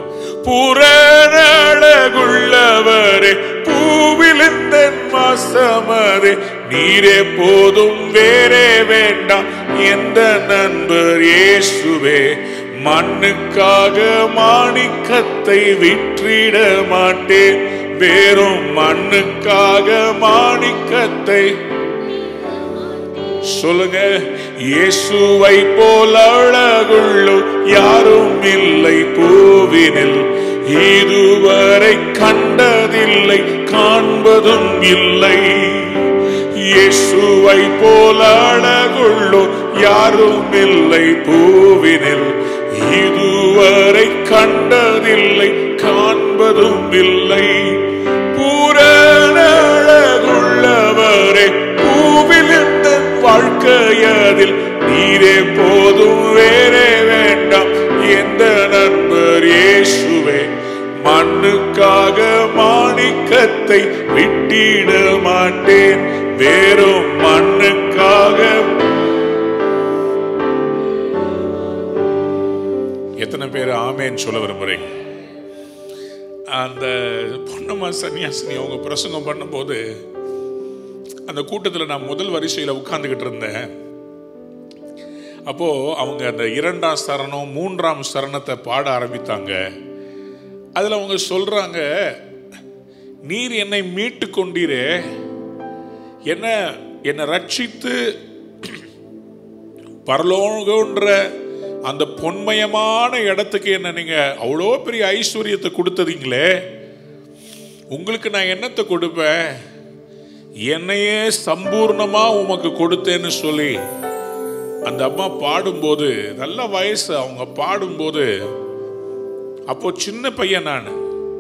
புறநழகுள்ளவரே பூவிலிந்த மாசமதே நீரே போதும் வேறே வேண்டாம் எந்த நண்பர் இயேசுவே மண்ணுக்காக மாணிக்கத்தை விற்றிட மாட்டேன் வெறும் மண்ணுக்காக மாணிக்கத்தை சொல்லுங்க இயேசுவை போல அழகுள்ளோ யாரும் இல்லை பூவினில் இதுவரை கண்டதில்லை காண்பதும் இல்லை இயேசுவை போல அழகுள்ளோ யாரும் இல்லை பூவினில் இதுவரை கண்டதில்லை காண்பதும் இல்லை பூரண அழகுள்ளவரே பூவில் இந்த வாழ்க்கையதில் நீரே போதும் வேறே வேண்டாம் எந்த நண்பர் இயேசுவே மண்ணுக்காக மாணிக்கத்தை விட்டிட மாட்டேன் வேறும் மண்ணுக்காக எத்தனை பேர் ஆமேன்னு சொல்ல விரும்புறீங்க அந்த பொன்னம்மா சன்னியாசினி அவங்க பிரசங்கம் பண்ணும்போது அந்த கூட்டத்தில் நான் முதல் வரிசையில் உட்கார்ந்துக்கிட்டு இருந்தேன் அப்போ அவங்க அந்த இரண்டாம் சரணம் மூன்றாம் சரணத்தை பாட ஆரம்பித்தாங்க அதில் அவங்க சொல்றாங்க நீர் என்னை மீட்டு கொண்டீரே என்ன என்னை ரட்சித்து பரலோகன்ற அந்த பொன்மயமான இடத்துக்கு என்ன நீங்க அவ்வளோ பெரிய ஐஸ்வர்யத்தை கொடுத்ததீங்களே உங்களுக்கு நான் என்னத்தை கொடுப்பேன் என்னையே சம்பூர்ணமா உமக்கு கொடுத்தேன்னு சொல்லி அந்த அம்மா பாடும்போது நல்ல வயசு அவங்க பாடும்போது அப்போ சின்ன பையன் நான்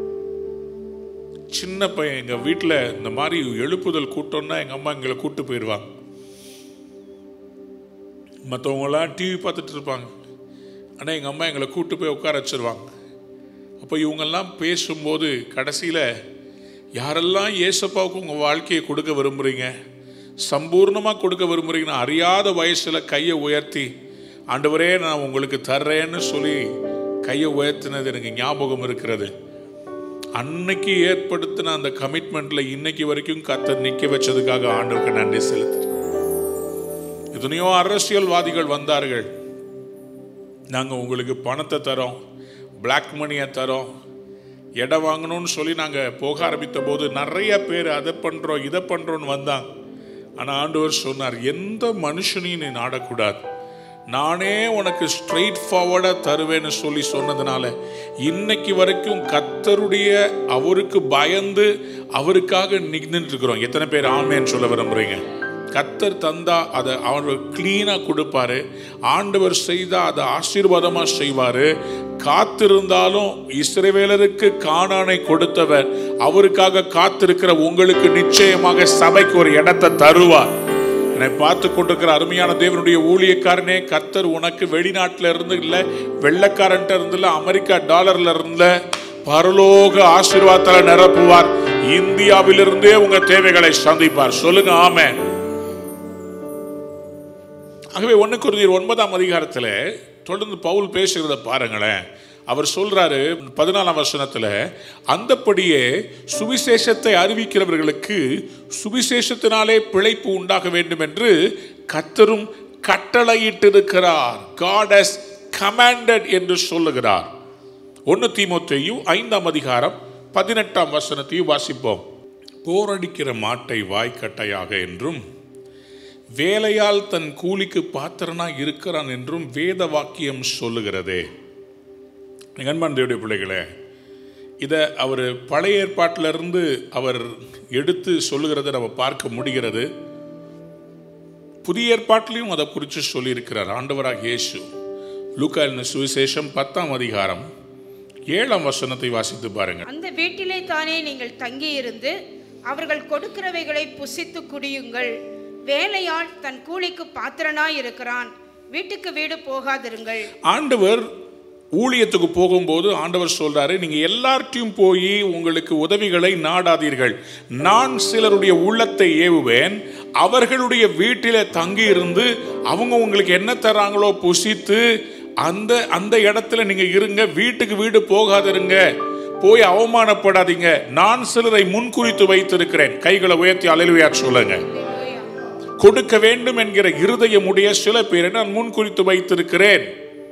சின்ன பையன் எங்க வீட்டில் இந்த மாதிரி எழுப்புதல் கூட்டம்னா எங்க அம்மா எங்களை கூட்டு போயிடுவாங்க மற்றவங்களாம் டிவி பார்த்துட்டு இருப்பாங்க ஆனால் எங்கள் அம்மா எங்களை கூட்டு போய் உட்கார வச்சிருவாங்க அப்போ இவங்கெல்லாம் பேசும்போது கடைசியில் யாரெல்லாம் ஏசப்பாவுக்கு உங்கள் வாழ்க்கையை கொடுக்க விரும்புகிறீங்க சம்பூர்ணமாக கொடுக்க விரும்புகிறீங்கன்னா அறியாத வயசில் கையை உயர்த்தி ஆண்டவரே நான் உங்களுக்கு தர்றேன்னு சொல்லி கையை உயர்த்தினது எனக்கு ஞாபகம் இருக்கிறது அன்னைக்கு ஏற்படுத்தின அந்த கமிட்மெண்ட்ல இன்னைக்கு வரைக்கும் கத்தர் நிக்க வச்சதுக்காக ஆண்டவருக்கு நன்றி செலுத்துறேன் எத்தனையோ அரசியல்வாதிகள் வந்தார்கள் நாங்கள் உங்களுக்கு பணத்தை தரோம் பிளாக் மணியை தரோம் இடம் வாங்கணும்னு சொல்லி நாங்கள் போக ஆரம்பித்த போது நிறைய பேர் அதை பண்ணுறோம் இதை பண்ணுறோன்னு வந்தாங்க ஆனால் ஆண்டவர் சொன்னார் எந்த மனுஷனையும் நீ நாடக்கூடாது நானே உனக்கு ஸ்ட்ரெயிட் ஃபார்வர்டாக தருவேன்னு சொல்லி சொன்னதுனால இன்னைக்கு வரைக்கும் கத்தருடைய அவருக்கு பயந்து அவருக்காக நின்றுட்டு இருக்கிறோம் எத்தனை பேர் ஆமேன்னு சொல்ல விரும்புறீங்க கத்தர் தந்தா அதை அவர் கிளீனாக கொடுப்பாரு ஆண்டவர் செய்தா அதை ஆசீர்வாதமாக செய்வார் காத்திருந்தாலும் இஸ்ரவேலருக்கு காணானை கொடுத்தவர் அவருக்காக காத்திருக்கிற உங்களுக்கு நிச்சயமாக சபைக்கு ஒரு இடத்தை தருவார் என்னை பார்த்து கொண்டிருக்கிற அருமையான தேவனுடைய ஊழியக்காரனே கர்த்தர் உனக்கு வெளிநாட்டில இருந்து இல்ல வெள்ளக்காரன்ட்ட இருந்து இல்ல அமெரிக்கா டாலர்ல இருந்த பரலோக ஆசீர்வாதத்தால நிரப்புவார் இந்தியாவிலிருந்தே உங்க தேவைகளை சந்திப்பார் சொல்லுங்க ஆமென் ஆகவே ஒன்று குருதியர் ஒன்பதாம் அதிகாரத்தில் தொடர்ந்து பவுல் பேசுகிறத பாருங்களேன் அவர் சொல்றாரு பதினாலாம் வசனத்துல அந்தப்படியே சுவிசேஷத்தை அறிவிக்கிறவர்களுக்கு சுவிசேஷத்தினாலே பிழைப்பு உண்டாக வேண்டும் என்று கத்தரும் கட்டளையிட்டிருக்கிறார் காட் has commanded என்று சொல்லுகிறார் ஒன்று தீமோத்தேயும் ஐந்தாம் அதிகாரம் பதினெட்டாம் வசனத்தையும் வாசிப்போம் போரடிக்கிற மாட்டை வாய்க்கட்டையாக என்றும் வேலையால் தன் கூலிக்கு பாத்திரனா இருக்கிறான் என்றும் வேத வாக்கியம் சொல்லுகிறதே அன்பான் தேவடைய பிள்ளைகளே இதை அவர் பழைய ஏற்பாட்டிலிருந்து அவர் எடுத்து சொல்லுகிறதை நம்ம பார்க்க முடிகிறது புதிய ஏற்பாட்டிலையும் அதை குறித்து சொல்லியிருக்கிறார் ஆண்டவராக இயேசு லூக்கா எழுதின சுவிசேஷம் பத்தாம் அதிகாரம் ஏழாம் வசனத்தை வாசித்து பாருங்கள் அந்த வீட்டிலே தானே நீங்கள் தங்கியிருந்து அவர்கள் கொடுக்கிறவைகளை புசித்து குடியுங்கள் வேலையாள் தன் கூலிக்கு பாத்திரனாய் இருக்கிறான் வீட்டுக்கு வீடு போகாதிருங்கள் ஆண்டவர் ஊழியத்துக்கு போகும்போது ஆண்டவர் சொல்றாரு நீங்க எல்லார்ட்டையும் போய் உங்களுக்கு உதவிகளை நாடாதீர்கள் நான் சிலருடைய உள்ளத்தை ஏவுவேன் அவர்களுடைய வீட்டில தங்கி இருந்து அவங்க உங்களுக்கு என்ன தராங்களோ புசித்து அந்த அந்த இடத்துல நீங்க இருங்க வீட்டுக்கு வீடு போகாதிருங்க போய் அவமானப்படாதீங்க நான் சிலரை முன்குறித்து வைத்திருக்கிறேன் கைகளை உயர்த்தி அலைலுவையா சொல்லுங்க கொடுக்க வேண்டும் என்கிற இருதயமுடைய சில பேரை நான் முன்குறித்து வைத்திருக்கிறேன்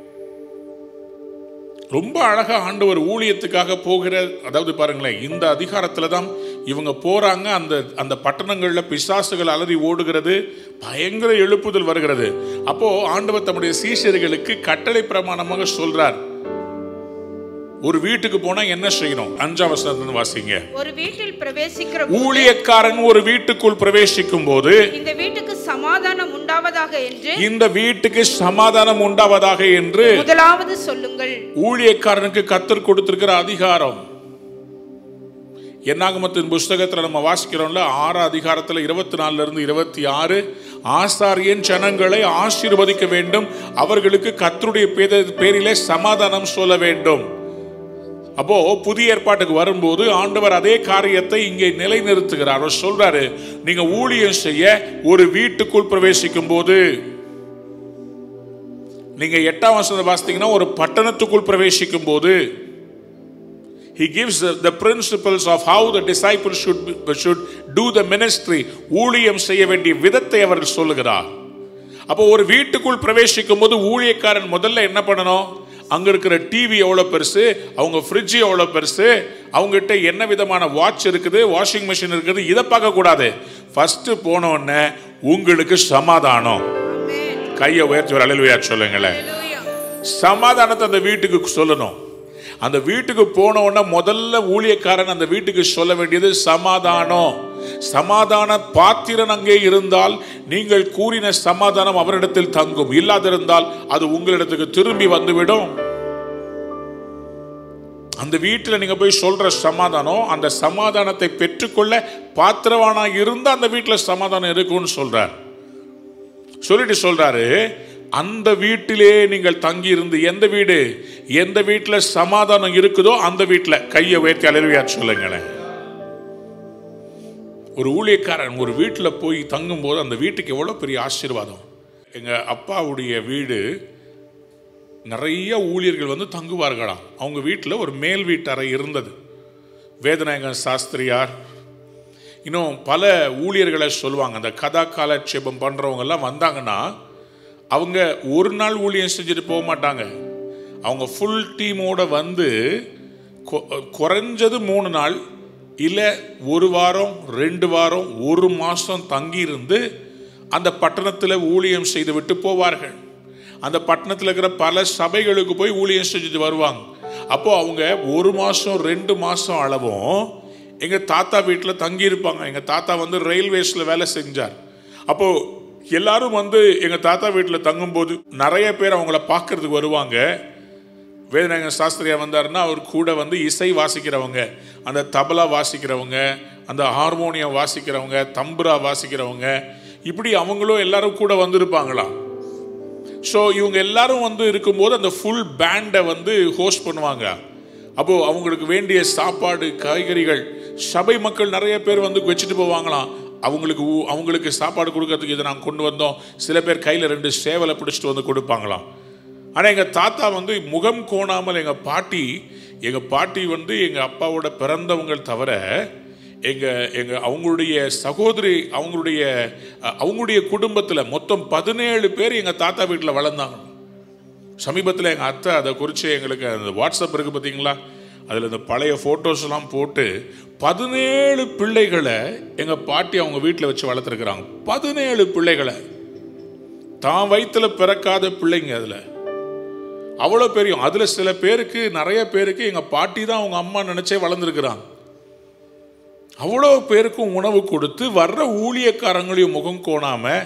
ரொம்ப அழகா ஆண்டவர் ஊழியத்துக்காக போகிற அதாவது பாருங்களேன் இந்த அதிகாரத்துல தான் இவங்க போறாங்க அந்த அந்த பட்டணங்கள்ல பிசாசுகள் அலறி ஓடுகிறது பயங்கர எழுப்புதல் வருகிறது அப்போ ஆண்டவர் தம்முடைய சீஷர்களுக்கு கட்டளை பிரமாணமாக சொல்றார் ஒரு வீட்டுக்கு போனா என்ன செய்யணும் அஞ்சாம் வசனத்துல வாசிங்க ஒரு வீட்டில் பிரவேசிக்கிற போது ஊழியக்காரன் ஒரு வீட்டுக்குள் பிரவேசிக்கும் போது இந்த வீட்டுக்கு சமாதானம் உண்டாவதாக என்று இந்த வீட்டுக்கு சமாதானம் உண்டாவதாக என்று முதலாவது சொல்லுங்கள் ஊழியக்காரனுக்கு கத்தர் கொடுத்திருக்கிற அதிகாரம் என்னாகமத்தின் புஸ்தகத்தில் நம்ம வாசிக்கிறோம்ல ஆறாம் அதிகாரத்தில் இருபத்தி நாலுல இருந்து இருபத்தி ஆறு ஆசாரியன் ஜனங்களை ஆசீர்வதிக்க வேண்டும் அவர்களுக்கு கத்தருடைய பேத பேரிலே சமாதானம் சொல்ல வேண்டும் அப்போ புதிய ஏற்பாட்டுக்கு வரும்போது ஆண்டவர் அதே காரியத்தை இங்கே நிலைநிறுத்துகிறார் அவர் சொல்றாரு நீங்க ஊழியம் செய்ய ஒரு வீட்டுக்குள் பிரவேசிக்கும் போது நீங்க எட்டாம் வசனம் வாசித்தீங்கன்னா ஒரு பட்டணத்துக்குள் பிரவேசிக்கும் போது he gives the, the principles of how the disciples should be- should do the ministry ஊழியம் செய்ய வேண்டிய விதத்தை அவர் சொல்லுகிறார் அப்போ ஒரு வீட்டுக்குள் பிரவேசிக்கும் போது ஊழியக்காரன் முதல்ல என்ன பண்ணணும் அங்க இருக்கிற டிவி எவ்வளோ பெருசு அவங்க ஃப்ரிட்ஜ் எவ்வளோ பெருசு அவங்ககிட்ட என்ன விதமான வாட்ச் இருக்குது வாஷிங் மிஷின் இருக்குது இதை பார்க்க கூடாது ஃபர்ஸ்ட் போன உடனே உங்களுக்கு சமாதானம் ஆமென். கையை உயர்த்தி ஒரு அலுவயா சொல்லுங்களேன் ஹalleluya. சமாதானத்தை அந்த வீட்டுக்கு சொல்லணும் அந்த வீட்டுக்கு போன உடனே முதல்ல ஊழியக்காரன் அந்த வீட்டுக்கு சொல்ல வேண்டியது சமாதானம் சமாதான பாத்திரன் அங்கே இருந்தால் நீங்கள் கூறின சமாதானம் அவரிடத்தில் தங்கும் இல்லாதிருந்தால் அது உங்களிடத்துக்கு திரும்பி வந்துவிடும் அந்த வீட்டில் நீங்க போய் சொல்ற சமாதானம் அந்த சமாதானத்தை பெற்றுக்கொள்ள பாத்திரவானா இருந்தா அந்த வீட்டில் சமாதானம் இருக்கும்னு சொல்றார் சொல்லிட்டு சொல்றாரு அந்த வீட்டிலே நீங்கள் தங்கி இருந்து எந்த வீடு எந்த வீட்டில் சமாதானம் இருக்குதோ அந்த வீட்டில் கையை உயர்த்தி அலர்வியா சொல்லுங்களேன் ஒரு ஊழியக்காரன் ஒரு வீட்டில் போய் தங்கும்போது அந்த வீட்டுக்கு எவ்வளோ பெரிய ஆசீர்வாதம் எங்கள் அப்பாவுடைய வீடு நிறைய ஊழியர்கள் வந்து தங்குவார்களாம் அவங்க வீட்டில் ஒரு மேல் வீட்டறை இருந்தது வேதநாயகன் சாஸ்திரியார் இன்னும் பல ஊழியர்களை சொல்லுவாங்க அந்த கதா காலட்சேபம் பண்ணுறவங்கெல்லாம் வந்தாங்கன்னா அவங்க ஒரு நாள் ஊழியம் செஞ்சுட்டு போக மாட்டாங்க அவங்க ஃபுல் டீமோட வந்து கொ- குறைஞ்சது மூணு நாள் இல்லை ஒரு வாரம் ரெண்டு வாரம் ஒரு மாதம் தங்கியிருந்து அந்த பட்டணத்தில் ஊழியம் செய்து விட்டு போவார்கள் அந்த பட்டணத்தில் இருக்கிற பல சபைகளுக்கு போய் ஊழியம் செஞ்சுட்டு வருவாங்க அப்போ அவங்க ஒரு மாதம் ரெண்டு மாதம் அளவும் எங்கள் தாத்தா வீட்டில் தங்கியிருப்பாங்க எங்கள் தாத்தா வந்து ரயில்வேஸில் வேலை செஞ்சார் அப்போது எல்லாரும் வந்து எங்கள் தாத்தா வீட்டில் தங்கும்போது நிறைய பேர் அவங்கள பார்க்கறதுக்கு வருவாங்க வேதநாயக சாஸ்திரியா வந்தாருன்னா அவர் கூட வந்து இசை வாசிக்கிறவங்க அந்த தபலா வாசிக்கிறவங்க அந்த ஹார்மோனியம் வாசிக்கிறவங்க தம்புரா வாசிக்கிறவங்க இப்படி அவங்களும் எல்லாரும் கூட வந்திருப்பாங்களாம் ஸோ இவங்க எல்லாரும் வந்து இருக்கும்போது அந்த ஃபுல் பேண்டை வந்து ஹோஸ்ட் பண்ணுவாங்க அப்போ அவங்களுக்கு வேண்டிய சாப்பாடு காய்கறிகள் சபை மக்கள் நிறைய பேர் வந்து வச்சுட்டு போவாங்களாம் அவங்களுக்கு ஊ- அவங்களுக்கு சாப்பாடு கொடுக்கறதுக்கு இதை நாங்கள் கொண்டு வந்தோம் சில பேர் கையில் ரெண்டு சேவலை பிடிச்சிட்டு வந்து கொடுப்பாங்களாம் ஆனால் எங்கள் தாத்தா வந்து முகம் கோணாமல் எங்கள் பாட்டி எங்கள் பாட்டி வந்து எங்கள் அப்பாவோட பிறந்தவங்க தவிர எங்கள் எங்கள் அவங்களுடைய சகோதரி அவங்களுடைய அஹ், அவங்களுடைய குடும்பத்தில் மொத்தம் பதினேழு பேர் எங்கள் தாத்தா வீட்டில் வளர்ந்தாங்க சமீபத்தில் எங்கள் அத்தை அதை குறித்து எங்களுக்கு அந்த வாட்ஸ்அப் இருக்குது பார்த்தீங்களா அதில் இந்த பழைய ஃபோட்டோஸ்லாம் போட்டு பதினேழு பிள்ளைகளை எங்கள் பாட்டி அவங்க வீட்டில் வச்சு வளர்த்துருக்குறாங்க பதினேழு பிள்ளைகளை தான் வயிற்றுல பிறக்காத பிள்ளைங்க அதில் அவ்வளோ பெரிய அதில் சில பேருக்கு நிறைய பேருக்கு எங்கள் பாட்டி தான் அவங்க அம்மா நினச்சே வளர்ந்துருக்குறாங்க அவ்வளோ பேருக்கும் உணவு கொடுத்து வர்ற ஊழியக்காரங்களையும் முகம் கோணாமல்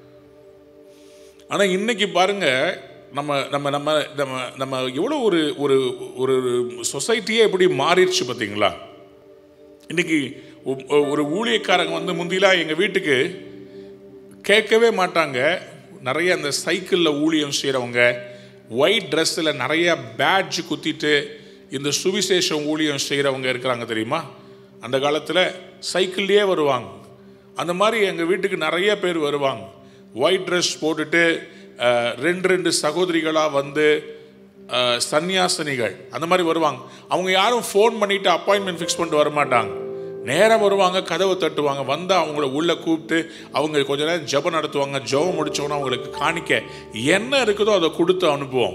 ஆனால் இன்னைக்கு பாருங்க நம்ம நம்ம நம்ம நம்ம நம்ம எவ்வளோ ஒரு ஒரு ஒரு சொசைட்டியே எப்படி மாறிடுச்சு பார்த்தீங்களா இன்னைக்கு ஒ- ஒரு ஊழியக்காரங்க வந்து முந்திலாம் எங்கள் வீட்டுக்கு கேட்கவே மாட்டாங்க நிறைய அந்த சைக்கிளில் ஊழியம் செய்கிறவங்க ஒயிட் ட்ரெஸ்ஸில் நிறைய பேட்ஜ் குத்திட்டு இந்த சுவிசேஷம் ஊழியம் செய்கிறவங்க இருக்கிறாங்க தெரியுமா அந்த காலத்தில் சைக்கிள்லேயே வருவாங்க அந்த மாதிரி எங்கள் வீட்டுக்கு நிறைய பேர் வருவாங்க ஒயிட் ட்ரெஸ் போட்டுட்டு அஹ், ரெண்டு ரெண்டு சகோதரிகளாக வந்து அஹ், சன்னியாசினிகள் அந்த மாதிரி வருவாங்க அவங்க யாரும் ஃபோன் பண்ணிட்டு அப்பாயின்மெண்ட் ஃபிக்ஸ் பண்ணிட்டு வர மாட்டாங்க நேராக வருவாங்க கதவை தட்டுவாங்க வந்து அவங்கள உள்ளே கூப்பிட்டு அவங்க கொஞ்ச நேரம் ஜெபம் நடத்துவாங்க ஜெபம் முடிச்சோன்னா அவங்களுக்கு காணிக்க என்ன இருக்குதோ அதை கொடுத்து அனுப்புவோம்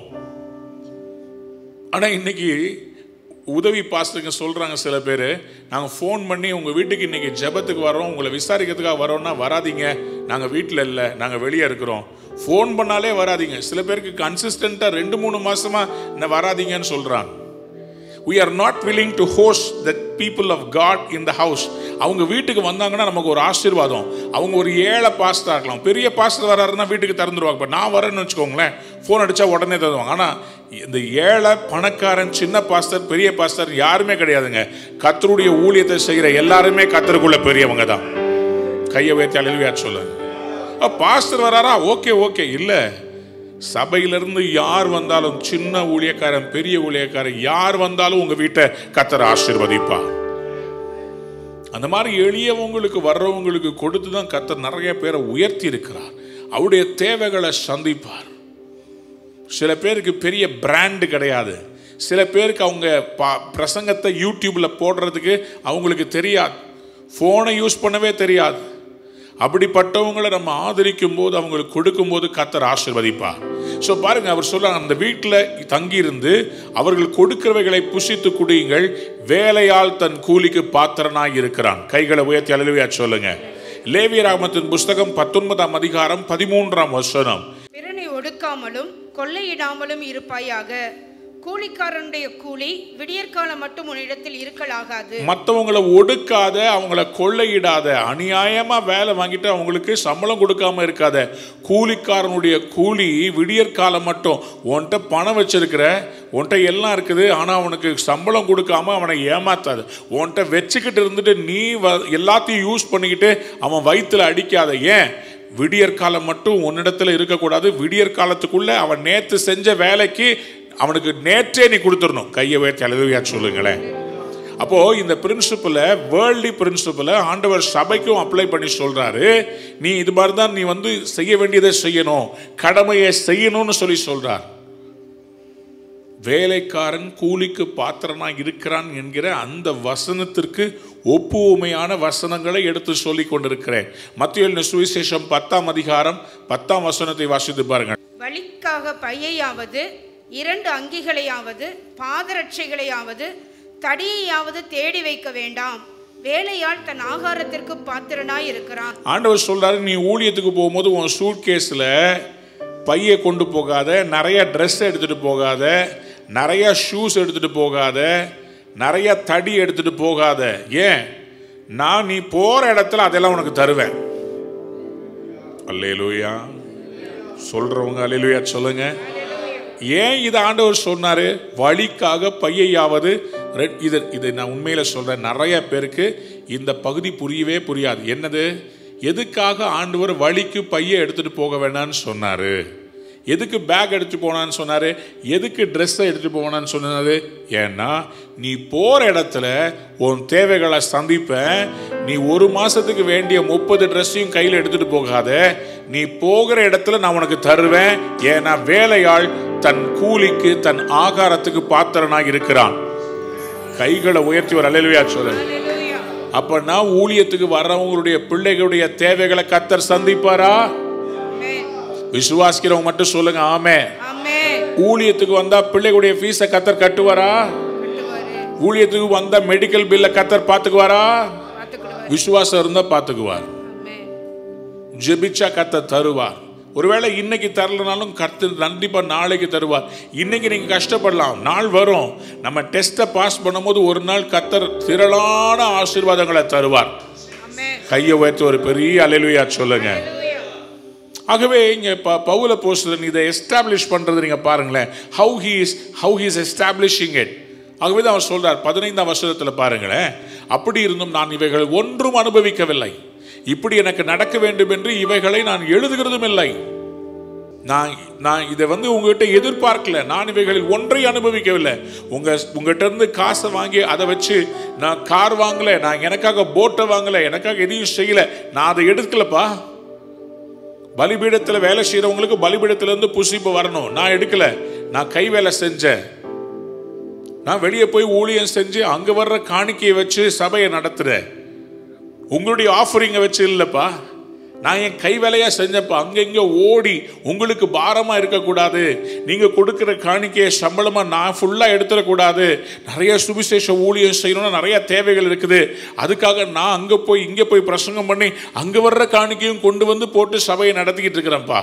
ஆனால் இன்னைக்கு உதவி பாஸ்டருங்க சொல்கிறாங்க சில பேர் நாங்கள் ஃபோன் பண்ணி உங்கள் வீட்டுக்கு இன்னைக்கு ஜெபத்துக்கு வரோம் உங்களை விசாரிக்கிறதுக்காக வரோம்னா வராதீங்க நாங்கள் வீட்டில் இல்லை நாங்கள் வெளியே இருக்கிறோம் ஃபோன் பண்ணாலே வராதீங்க சில பேருக்கு கன்சிஸ்டண்ட்டாக ரெண்டு மூணு மாசமாக என்ன வராதீங்கன்னு சொல்கிறாங்க we are not willing to host the people of God in the house அவங்க வீட்டுக்கு வந்தாங்கன்னா நமக்கு ஒரு ஆசீர்வாதம் அவங்க ஒரு ஏழை பாஸ்டா இருக்கலாம் பெரிய பாஸ்டர் வராருன்னா வீட்டுக்கு திறந்துருவாங்க இப்போ நான் வரேன்னு வச்சுக்கோங்களேன் ஃபோன் அடிச்சா உடனே தருவாங்க ஆனால் இந்த ஏழை பணக்காரன் சின்ன பாஸ்டர் பெரிய பாஸ்டர் யாருமே கிடையாதுங்க கத்தருடைய ஊழியத்தை செய்கிற எல்லாருமே கத்தருக்குள்ள பெரியவங்க தான் கையை வைத்து அழுவியா சொல்லுங்க பாஸ்டர் வராரா ஓகே ஓகே இல்லை சபையிலிருந்து யார் வந்தாலும் சின்ன ஊழியக்காரன் பெரிய ஊழியக்காரன் யார் வந்தாலும் உங்க வீட்டை கத்தர் ஆசீர்வதிப்பார் அந்த மாதிரி எளியவங்களுக்கு வர்றவங்களுக்கு கொடுத்து தான் கத்தர் நிறைய பேரை உயர்த்தி இருக்கிறார் அவருடைய தேவைகளை சந்திப்பார் சில பேருக்கு பெரிய பிராண்டு கிடையாது சில பேருக்கு அவங்க பா- பிரசங்கத்தை யூடியூப்ல போடுறதுக்கு அவங்களுக்கு தெரியாது ஃபோனை யூஸ் பண்ணவே தெரியாது அப்படிப்பட்டவங்களை நம்ம ஆதரிக்கும் போது அவங்களுக்கு கொடுக்கும்போது கத்தர் ஆசீர்வதிப்பார் ஸோ பாருங்க அவர் சொல்றாங்க அந்த வீட்டில் தங்கியிருந்து அவர்கள் கொடுக்கிறவைகளை புசித்து குடியுங்கள் வேலையால் தன் கூலிக்கு பாத்திரனாய் இருக்கிறான் கைகளை உயர்த்தி அலுவயா சொல்லுங்க லேவியராமத்தின் புஸ்தகம் பத்தொன்பதாம் அதிகாரம் பதிமூன்றாம் வசனம் பிறனை ஒடுக்காமலும் கொள்ளையிடாமலும் இருப்பாயாக கூலிக்காரனுடைய கூலி விடியற்காலம் மட்டும் உன்னிடத்தில் இருக்கலாகாது மற்றவங்களை ஒடுக்காத அவங்கள கொள்ளையிடாத அநியாயமா வேலை வாங்கிட்டு அவங்களுக்கு சம்பளம் கொடுக்காம இருக்காத கூலிக்காரனுடைய கூலி விடியற்காலம் மட்டும் உன்கிட்ட பணம் வச்சிருக்கிற உன்கிட்ட எல்லாம் இருக்குது ஆனா அவனுக்கு சம்பளம் கொடுக்காம அவனை ஏமாத்தாது உன்கிட்ட வச்சுக்கிட்டு இருந்துட்டு நீ வ- எல்லாத்தையும் யூஸ் பண்ணிக்கிட்டு அவன் வயித்துல அடிக்காத ஏன் விடியற்காலம் மட்டும் உன்னிடத்துல இருக்கக்கூடாது விடியற்காலத்துக்குள்ள அவன் நேத்து செஞ்ச வேலைக்கு அவனுக்கு நேற்றே நீ கொடுத்துடணும் கையை உயர்த்தி அழுதுவியா சொல்லுங்களேன் அப்போ இந்த பிரின்சிபலை வேர்ல்டி பிரின்சிபலை ஆண்டவர் சபைக்கும் அப்ளை பண்ணி சொல்றாரு நீ இது மாதிரி தான் நீ வந்து செய்ய வேண்டியதை செய்யணும் கடமையை செய்யணும்னு சொல்லி சொல்றார் வேலைக்காரன் கூலிக்கு பாத்திரனா இருக்கிறான் என்கிற அந்த வசனத்திற்கு ஒப்புமையான வசனங்களை எடுத்து சொல்லிக் கொண்டிருக்கிறேன் மத்திய சுவிசேஷம் பத்தாம் அதிகாரம் பத்தாம் வசனத்தை வாசித்து பாருங்க வழிக்காக பையையாவது இரண்டு அங்கிகளையாவது பாதரட்சைகளையாவது தடியையாவது தேடி வைக்க வேண்டாம் வேலையால் தன் ஆகாரத்திற்கு பாத்திரனாய் இருக்கிறான் ஆண்டவர் சொல்றாரு நீ ஊழியத்துக்கு போகும்போது உன் சூட் கேஸில் பையை கொண்டு போகாத நிறைய ட்ரெஸ் எடுத்துட்டு போகாத நிறைய ஷூஸ் எடுத்துட்டு போகாத நிறைய தடி எடுத்துட்டு போகாத ஏன் நான் நீ போற இடத்துல அதெல்லாம் உனக்கு தருவேன் அல்லேலூயா சொல்றவங்க அல்லேலூயா சொல்லுங்க ஏன் இதை ஆண்டவர் சொன்னாரு வழிக்காக பையையாவது ரெ- இது இது நான் உண்மையில சொல்றேன் நிறைய பேருக்கு இந்த பகுதி புரியவே புரியாது என்னது எதுக்காக ஆண்டவர் வழிக்கு பையை எடுத்துட்டு போக வேணாம்னு சொன்னாரு எதுக்கு பேக் எடுத்து போனான்னு சொன்னாரு எதுக்கு ட்ரெஸ்ஸை எடுத்து போனான்னு சொன்னாரு ஏன்னா நீ போற இடத்துல உன் தேவைகளை சந்திப்ப நீ ஒரு மாசத்துக்கு வேண்டிய முப்பது ட்ரெஸ்ஸையும் கையில் எடுத்துட்டு போகாத நீ போகிற இடத்துல நான் உனக்கு தருவேன் ஏன்னா வேலையாள் தன் கூலிக்கு தன் ஆகாரத்துக்கு பாத்திரனாக இருக்கிறான் கைகளை உயர்த்தி ஒரு அலையிலுயா சொல்லு ஹalleluya அப்பனா ஊழியத்துக்கு வர்றவங்களுடைய பிள்ளைகளுடைய தேவைகளை கத்தர் சந்திப்பாரா ஆமென் விசுவாசிக்கிறவங்க மட்டும் சொல்லுங்க ஆமே ஆமென் ஊழியத்துக்கு வந்தா பிள்ளைகளுடைய ஃபீஸை கத்தர் கட்டுவாரா கட்டுவாரு ஊழியத்துக்கு வந்தா மெடிக்கல் பில்ல கத்தர் பாத்துக்குவாரா பாத்துக்கிடுவாரு விசுவாசம் இருந்தா பாத்துக்குவார் ஆமென் ஜெபிச்சா கத்தர் தருவார் ஒருவேளை இன்னைக்கு தரலனாலும் கர்த்தர் கண்டிப்பா நாளைக்கு தருவார் இன்னைக்கு நீங்க கஷ்டப்படலாம் நாள் வரும் நம்ம டெஸ்ட்டை பாஸ் பண்ணும்போது ஒரு நாள் கத்தர் திரளான ஆசீர்வாதங்களை தருவார் ஆமென் கையை உயர்த்தி ஒரு பெரிய அலையிலுயா சொல்லுங்க ஹalleluya ஆகவே இங்க ப பவுல போஸ்டர் இதை எஸ்டாப்ளிஷ் பண்றது நீங்க பாருங்களேன் how he is how he is establishing it ஆகவே தான் அவர் சொல்றார் பதினைந்தாம் வருஷத்துல பாருங்களேன் அப்படி இருந்தும் நான் இவைகள் ஒன்றும் அனுபவிக்கவில்லை இப்படி எனக்கு நடக்க வேண்டும் என்று இவைகளை நான் எழுதுகிறதும் இல்லை நான் நான் இதை வந்து உங்ககிட்ட எதிர்பார்க்கல நான் இவைகளில் ஒன்றை அனுபவிக்கவில்லை உங்க உங்ககிட்ட இருந்து காசை வாங்கி அதை வச்சு நான் கார் வாங்கல நான் எனக்காக போட்டை வாங்கல எனக்காக எதையும் செய்யல நான் அதை எடுக்கலப்பா பலிபீடத்தில் வேலை செய்கிறவங்களுக்கு பலிபீடத்திலேருந்து புசிப்பு வரணும் நான் எடுக்கல நான் கை வேலை செஞ்சேன் நான் வெளியே போய் ஊழியம் செஞ்சு அங்கே வர்ற காணிக்கையை வச்சு சபையை நடத்துகிறேன் உங்களுடைய ஆஃபரிங்கை வச்சு இல்லைப்பா நான் என் கை வேலையாக செஞ்சப்பா அங்கங்கே ஓடி உங்களுக்கு பாரமாக இருக்கக்கூடாது நீங்கள் கொடுக்குற காணிக்கையை சம்பளமாக நான் ஃபுல்லாக எடுத்துடக்கூடாது நிறைய சுவிசேஷ ஊழியம் செய்யணும்னா நிறைய தேவைகள் இருக்குது அதுக்காக நான் அங்கே போய் இங்கே போய் பிரசங்கம் பண்ணி அங்கே வர்ற காணிக்கையும் கொண்டு வந்து போட்டு சபையை நடத்திக்கிட்டு இருக்கிறேன்ப்பா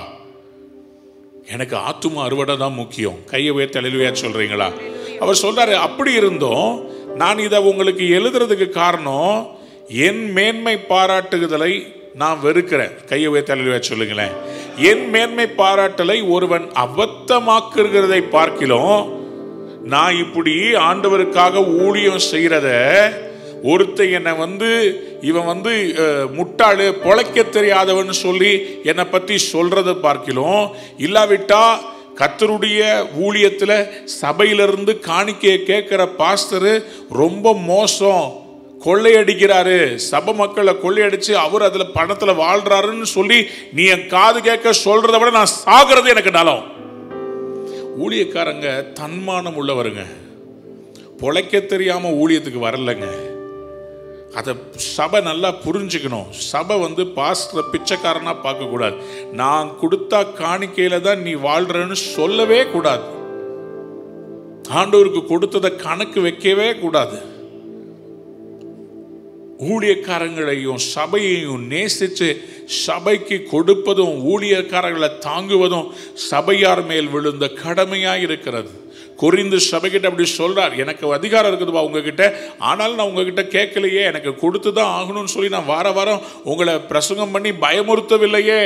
எனக்கு ஆத்தும அறுவடை தான் முக்கியம் கையை உயர்த்தி அழிலுவையா சொல்றீங்களா அவர் சொல்றாரு அப்படி இருந்தும் நான் இதை உங்களுக்கு எழுதுறதுக்கு காரணம் என் மேன்மை பாராட்டுதலை நான் வெறுக்கிறேன் கையை உயர்த்தி அழிலுவையா சொல்லுங்களேன் என் மேன்மை பாராட்டலை ஒருவன் அபத்தமாக்குகிறதை பார்க்கிலும் நான் இப்படி ஆண்டவருக்காக ஊழியம் செய்யறத ஒருத்தன் என்னை வந்து இவன் வந்து அஹ், முட்டாளு பொழைக்க தெரியாதவன் சொல்லி என்னை பற்றி சொல்றதை பார்க்கிலும் இல்லாவிட்டா கத்தருடைய ஊழியத்தில் சபையிலிருந்து காணிக்கையை கேட்குற பாஸ்டரு ரொம்ப மோசம் கொள்ளையடிக்கிறாரு சபை மக்களை கொள்ளையடிச்சு அவர் அதில் பணத்தில் வாழ்றாருன்னு சொல்லி நீ என் காது கேட்க சொல்றதை விட நான் சாகிறது எனக்கு நலம் ஊழியக்காரங்க தன்மானம் உள்ளவருங்க பொழைக்க தெரியாம ஊழியத்துக்கு வரலங்க அதை சபை நல்லா புரிஞ்சுக்கணும் சபை வந்து பாஸ்டரை பிச்சைக்காரனா பார்க்கக்கூடாது நான் கொடுத்தா காணிக்கையில தான் நீ வாழ்றன்னு சொல்லவே கூடாது ஆண்டவருக்கு கொடுத்ததை கணக்கு வைக்கவே கூடாது ஊழியக்காரங்களையும் சபையையும் நேசித்து சபைக்கு கொடுப்பதும் ஊழியக்காரர்களை தாங்குவதும் சபையார் மேல் விழுந்த கடமையாக இருக்கிறது குறிந்து சபைக்கிட்ட அப்படி சொல்றார் எனக்கு அதிகாரம் இருக்குதுப்பா உங்ககிட்ட ஆனாலும் நான் உங்ககிட்ட கேட்கலையே எனக்கு கொடுத்து தான் ஆகணும்னு சொல்லி நான் வார வாரம் உங்களை பிரசங்கம் பண்ணி பயமுறுத்தவில்லையே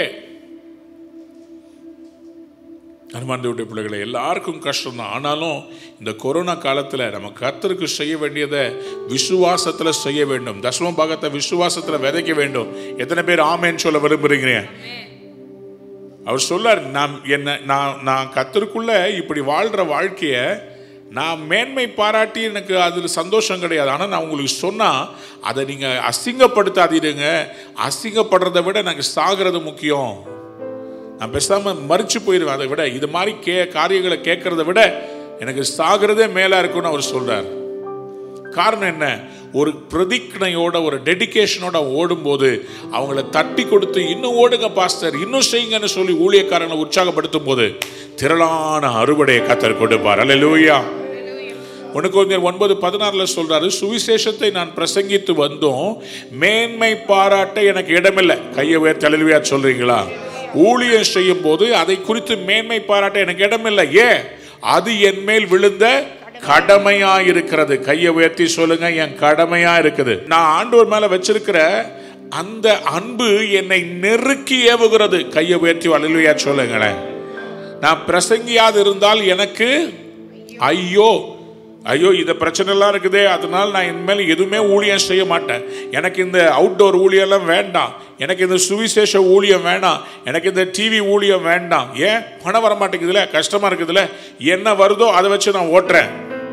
அனுமானுடைய பிள்ளைகளை எல்லாருக்கும் கஷ்டம் தான் ஆனாலும் இந்த கொரோனா காலத்தில் நம்ம கர்த்தருக்கு செய்ய வேண்டியதை விசுவாசத்தில் செய்ய வேண்டும் தசம பாகத்தை விசுவாசத்தில் விதைக்க வேண்டும் எத்தனை பேர் ஆமேன்னு சொல்ல விரும்புறீங்க அவர் சொல்லார் நான் என்ன நான் நான் கத்தருக்குள்ள இப்படி வாழ்கிற வாழ்க்கையை நான் மேன்மை பாராட்டி எனக்கு அதில் சந்தோஷம் கிடையாது ஆனால் நான் உங்களுக்கு சொன்னால் அதை நீங்கள் அசிங்கப்படுத்தாதீருங்க அசிங்கப்படுறதை விட எனக்கு சாகிறது முக்கியம் நான் பேசாமல் மறிச்சு போயிடுவேன் அதை விட இது மாதிரி கே காரியங்களை கேட்கறத விட எனக்கு சாகிறதே மேலே இருக்கும்னு அவர் சொல்றார் காரணம் என்ன ஒரு பிரதிக்னையோட ஒரு டெடிகேஷனோட ஓடும்போது அவங்கள தட்டி கொடுத்து இன்னும் ஓடுங்க பாஸ்டர் இன்னும் செய்யுங்கன்னு சொல்லி ஊழியக்காரங்களை உற்சாகப்படுத்தும் போது திரளான அறுவடையை கத்தர் கொடுப்பார் அல்லேலூயா ஒன்று கொஞ்சம் ஒன்பது பதினாறுல சொல்றாரு சுவிசேஷத்தை நான் பிரசங்கித்து வந்தோம் மேன்மை பாராட்ட எனக்கு இடமில்லை கையை உயர்த்தி அழுவியா சொல்றீங்களா ஊழியம் செய்யும் போது அதை குறித்து மேன்மை பாராட்ட எனக்கு இடமில்லை ஏன் அது என் மேல் விழுந்த கடமையா இருக்கிறது கையை உயர்த்தி சொல்லுங்க என் கடமையா இருக்குது நான் ஆண்டவர் மேல வச்சிருக்கிற அந்த அன்பு என்னை நெருக்கி ஏவுகிறது கையை உயர்த்தி அழுவியா சொல்லுங்களேன் நான் பிரசங்கியாது இருந்தால் எனக்கு ஐயோ ஐயோ இந்த பிரச்சனை எல்லாம் இருக்குதே அதனால நான் இனிமேல் எதுவுமே ஊழியம் செய்ய மாட்டேன் எனக்கு இந்த அவுட்டோர் ஊழியெல்லாம் வேண்டாம் எனக்கு இந்த சுவிசேஷ ஊழியம் வேண்டாம் எனக்கு இந்த டிவி ஊழியம் வேண்டாம் ஏன் பணம் வர மாட்டேங்குதுல கஷ்டமா இருக்குதுல என்ன வருதோ அதை வச்சு நான் ஓட்டுறேன்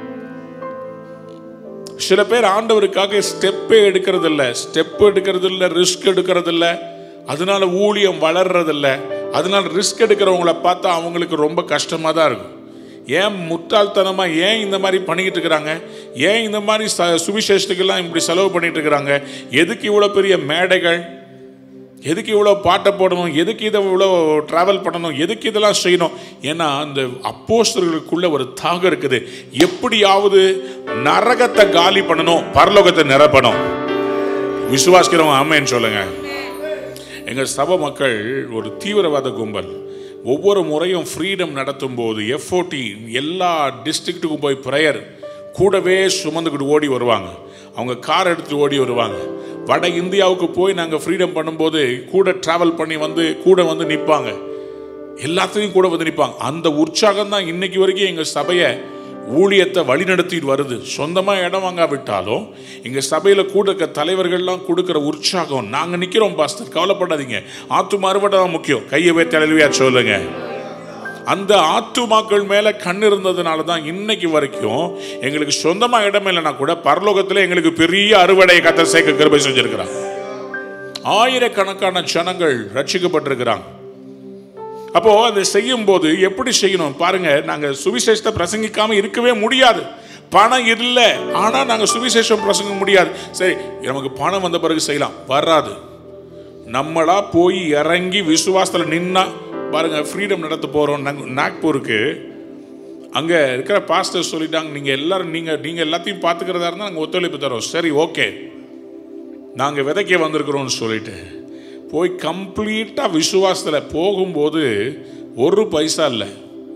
சில பேர் ஆண்டவருக்காக ஸ்டெப்பே எடுக்கிறது இல்ல ஸ்டெப் எடுக்கிறது இல்ல ரிஸ்க் எடுக்கிறது இல்ல அதனால ஊழியம் வளர்றது இல்ல அதனால ரிஸ்க் எடுக்கிறவங்கள பார்த்தா அவங்களுக்கு ரொம்ப கஷ்டமா தான் இருக்கும் ஏன் முட்டாள்தனமா ஏன் இந்த மாதிரி பண்ணிக்கிட்டு இருக்கிறாங்க ஏன் இந்த மாதிரி ச- சுவிசேஷத்துக்கெல்லாம் இப்படி செலவு பண்ணிட்டு இருக்கிறாங்க எதுக்கு இவ்வளோ பெரிய மேடைகள் எதுக்கு இவ்வளோ பாட்டை போடணும் எதுக்கு இதை இவ்வளோ ட்ராவல் பண்ணணும் எதுக்கு இதெல்லாம் செய்யணும் ஏன்னா அந்த அப்போஸ்தலர்களுக்குள்ள ஒரு தாகம் இருக்குது எப்படியாவது நரகத்தை காலி பண்ணணும் பரலோகத்தை நிரப்பணும் விசுவாசிக்கிறவங்க ஆமேன்னு சொல்லுங்க எங்க சபை மக்கள் ஒரு தீவிரவாத கும்பல் ஒவ்வொரு முறையும் ஃப்ரீடம் நடத்தும் போது எஃப்ஓடி எல்லா டிஸ்ட்ரிக்ட்டுக்கும் போய் ப்ரேயர் கூடவே சுமந்துக்கிட்டு ஓடி வருவாங்க அவங்க கார் எடுத்துட்டு ஓடி வருவாங்க வட இந்தியாவுக்கு போய் நாங்கள் ஃப்ரீடம் பண்ணும்போது கூட ட்ராவல் பண்ணி வந்து கூட வந்து நிற்பாங்க எல்லாத்தையும் கூட வந்து நிற்பாங்க அந்த உற்சாகம் தான் இன்னைக்கு வரைக்கும் எங்கள் சபையை ஊழியத்தை வழிநடத்திட்டு வருது சொந்தமாக இடம் வாங்காவிட்டாலும் எங்கள் சபையில் கூட இருக்க தலைவர்கள்லாம் கொடுக்குற உற்சாகம் நாங்கள் நிற்கிறோம் பாஸ்டர் கவலைப்படாதீங்க ஆத்து அறுவடை தான் முக்கியம் கையை வைத்து அழுவியா சொல்லுங்க அந்த ஆத்துமாக்கள் மேல கண் இருந்ததுனால தான் இன்னைக்கு வரைக்கும் எங்களுக்கு சொந்தமா இடம் இல்லைன்னா கூட பரலோகத்துல எங்களுக்கு பெரிய அறுவடையை கத்த சேர்க்க கிருபை செஞ்சிருக்கிறான் ஆயிரக்கணக்கான ஜனங்கள் ரட்சிக்கப்பட்டிருக்கிறாங்க அப்போ அதை செய்யும் போது எப்படி செய்யணும் பாருங்க நாங்க சுவிசேஷத்தை பிரசங்கிக்காம இருக்கவே முடியாது பணம் இல்லை ஆனா நாங்க சுவிசேஷம் பிரசங்க முடியாது சரி நமக்கு பணம் வந்த பிறகு செய்யலாம் வராது நம்மளா போய் இறங்கி விசுவாசத்தில் நின்னா பாருங்க ஃப்ரீடம் நடத்த போறோம் நாங்க- நாக்பூருக்கு அங்க இருக்கிற பாஸ்டர் சொல்லிட்டாங்க நீங்க எல்லாரும் நீங்க நீங்க எல்லாத்தையும் பார்த்துக்கிறதா இருந்தால் நாங்கள் ஒத்துழைப்பு தரோம் சரி ஓகே நாங்க விதைக்க வந்திருக்கிறோம்னு சொல்லிட்டு போய் கம்ப்ளீட்டாக விசுவாசத்தில் போகும்போது ஒரு பைசா இல்லை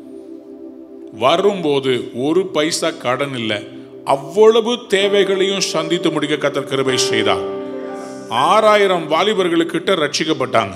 வரும்போது ஒரு பைசா கடன் இல்லை அவ்வளவு தேவைகளையும் சந்தித்து முடிக்க கத்தர் கிருபை செய்தார் ஆறாயிரம் வாலிபர்களுக்கிட்ட ரட்சிக்கப்பட்டாங்க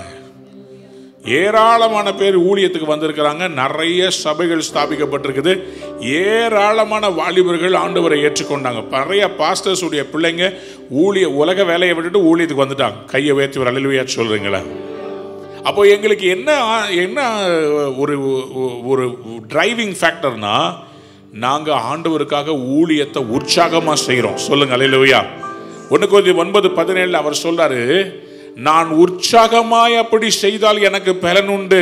ஏராளமான பேர் ஊழியத்துக்கு வந்திருக்கிறாங்க நிறைய சபைகள் ஸ்தாபிக்கப்பட்டிருக்குது ஏராளமான வாலிபர்கள் ஆண்டவரை ஏற்றுக்கொண்டாங்க நிறைய பாஸ்டர்ஸ் உடைய பிள்ளைங்க ஊழிய உலக வேலையை விட்டுட்டு ஊழியத்துக்கு வந்துட்டாங்க கையை உயர்த்தி ஒரு அலுவலியா சொல்றீங்களா அப்போ எங்களுக்கு என்ன ஆ- என்ன ஒரு ஒரு டிரைவிங் ஃபேக்டர்னா நாங்க ஆண்டவருக்காக ஊழியத்தை உற்சாகமா செய்றோம் சொல்லுங்க அலையிலுயா ஒன்று கொஞ்சம் ஒன்பது பதினேழுல அவர் சொல்றாரு நான் உற்சாகமாய் அப்படி செய்தால் எனக்கு பலன் உண்டு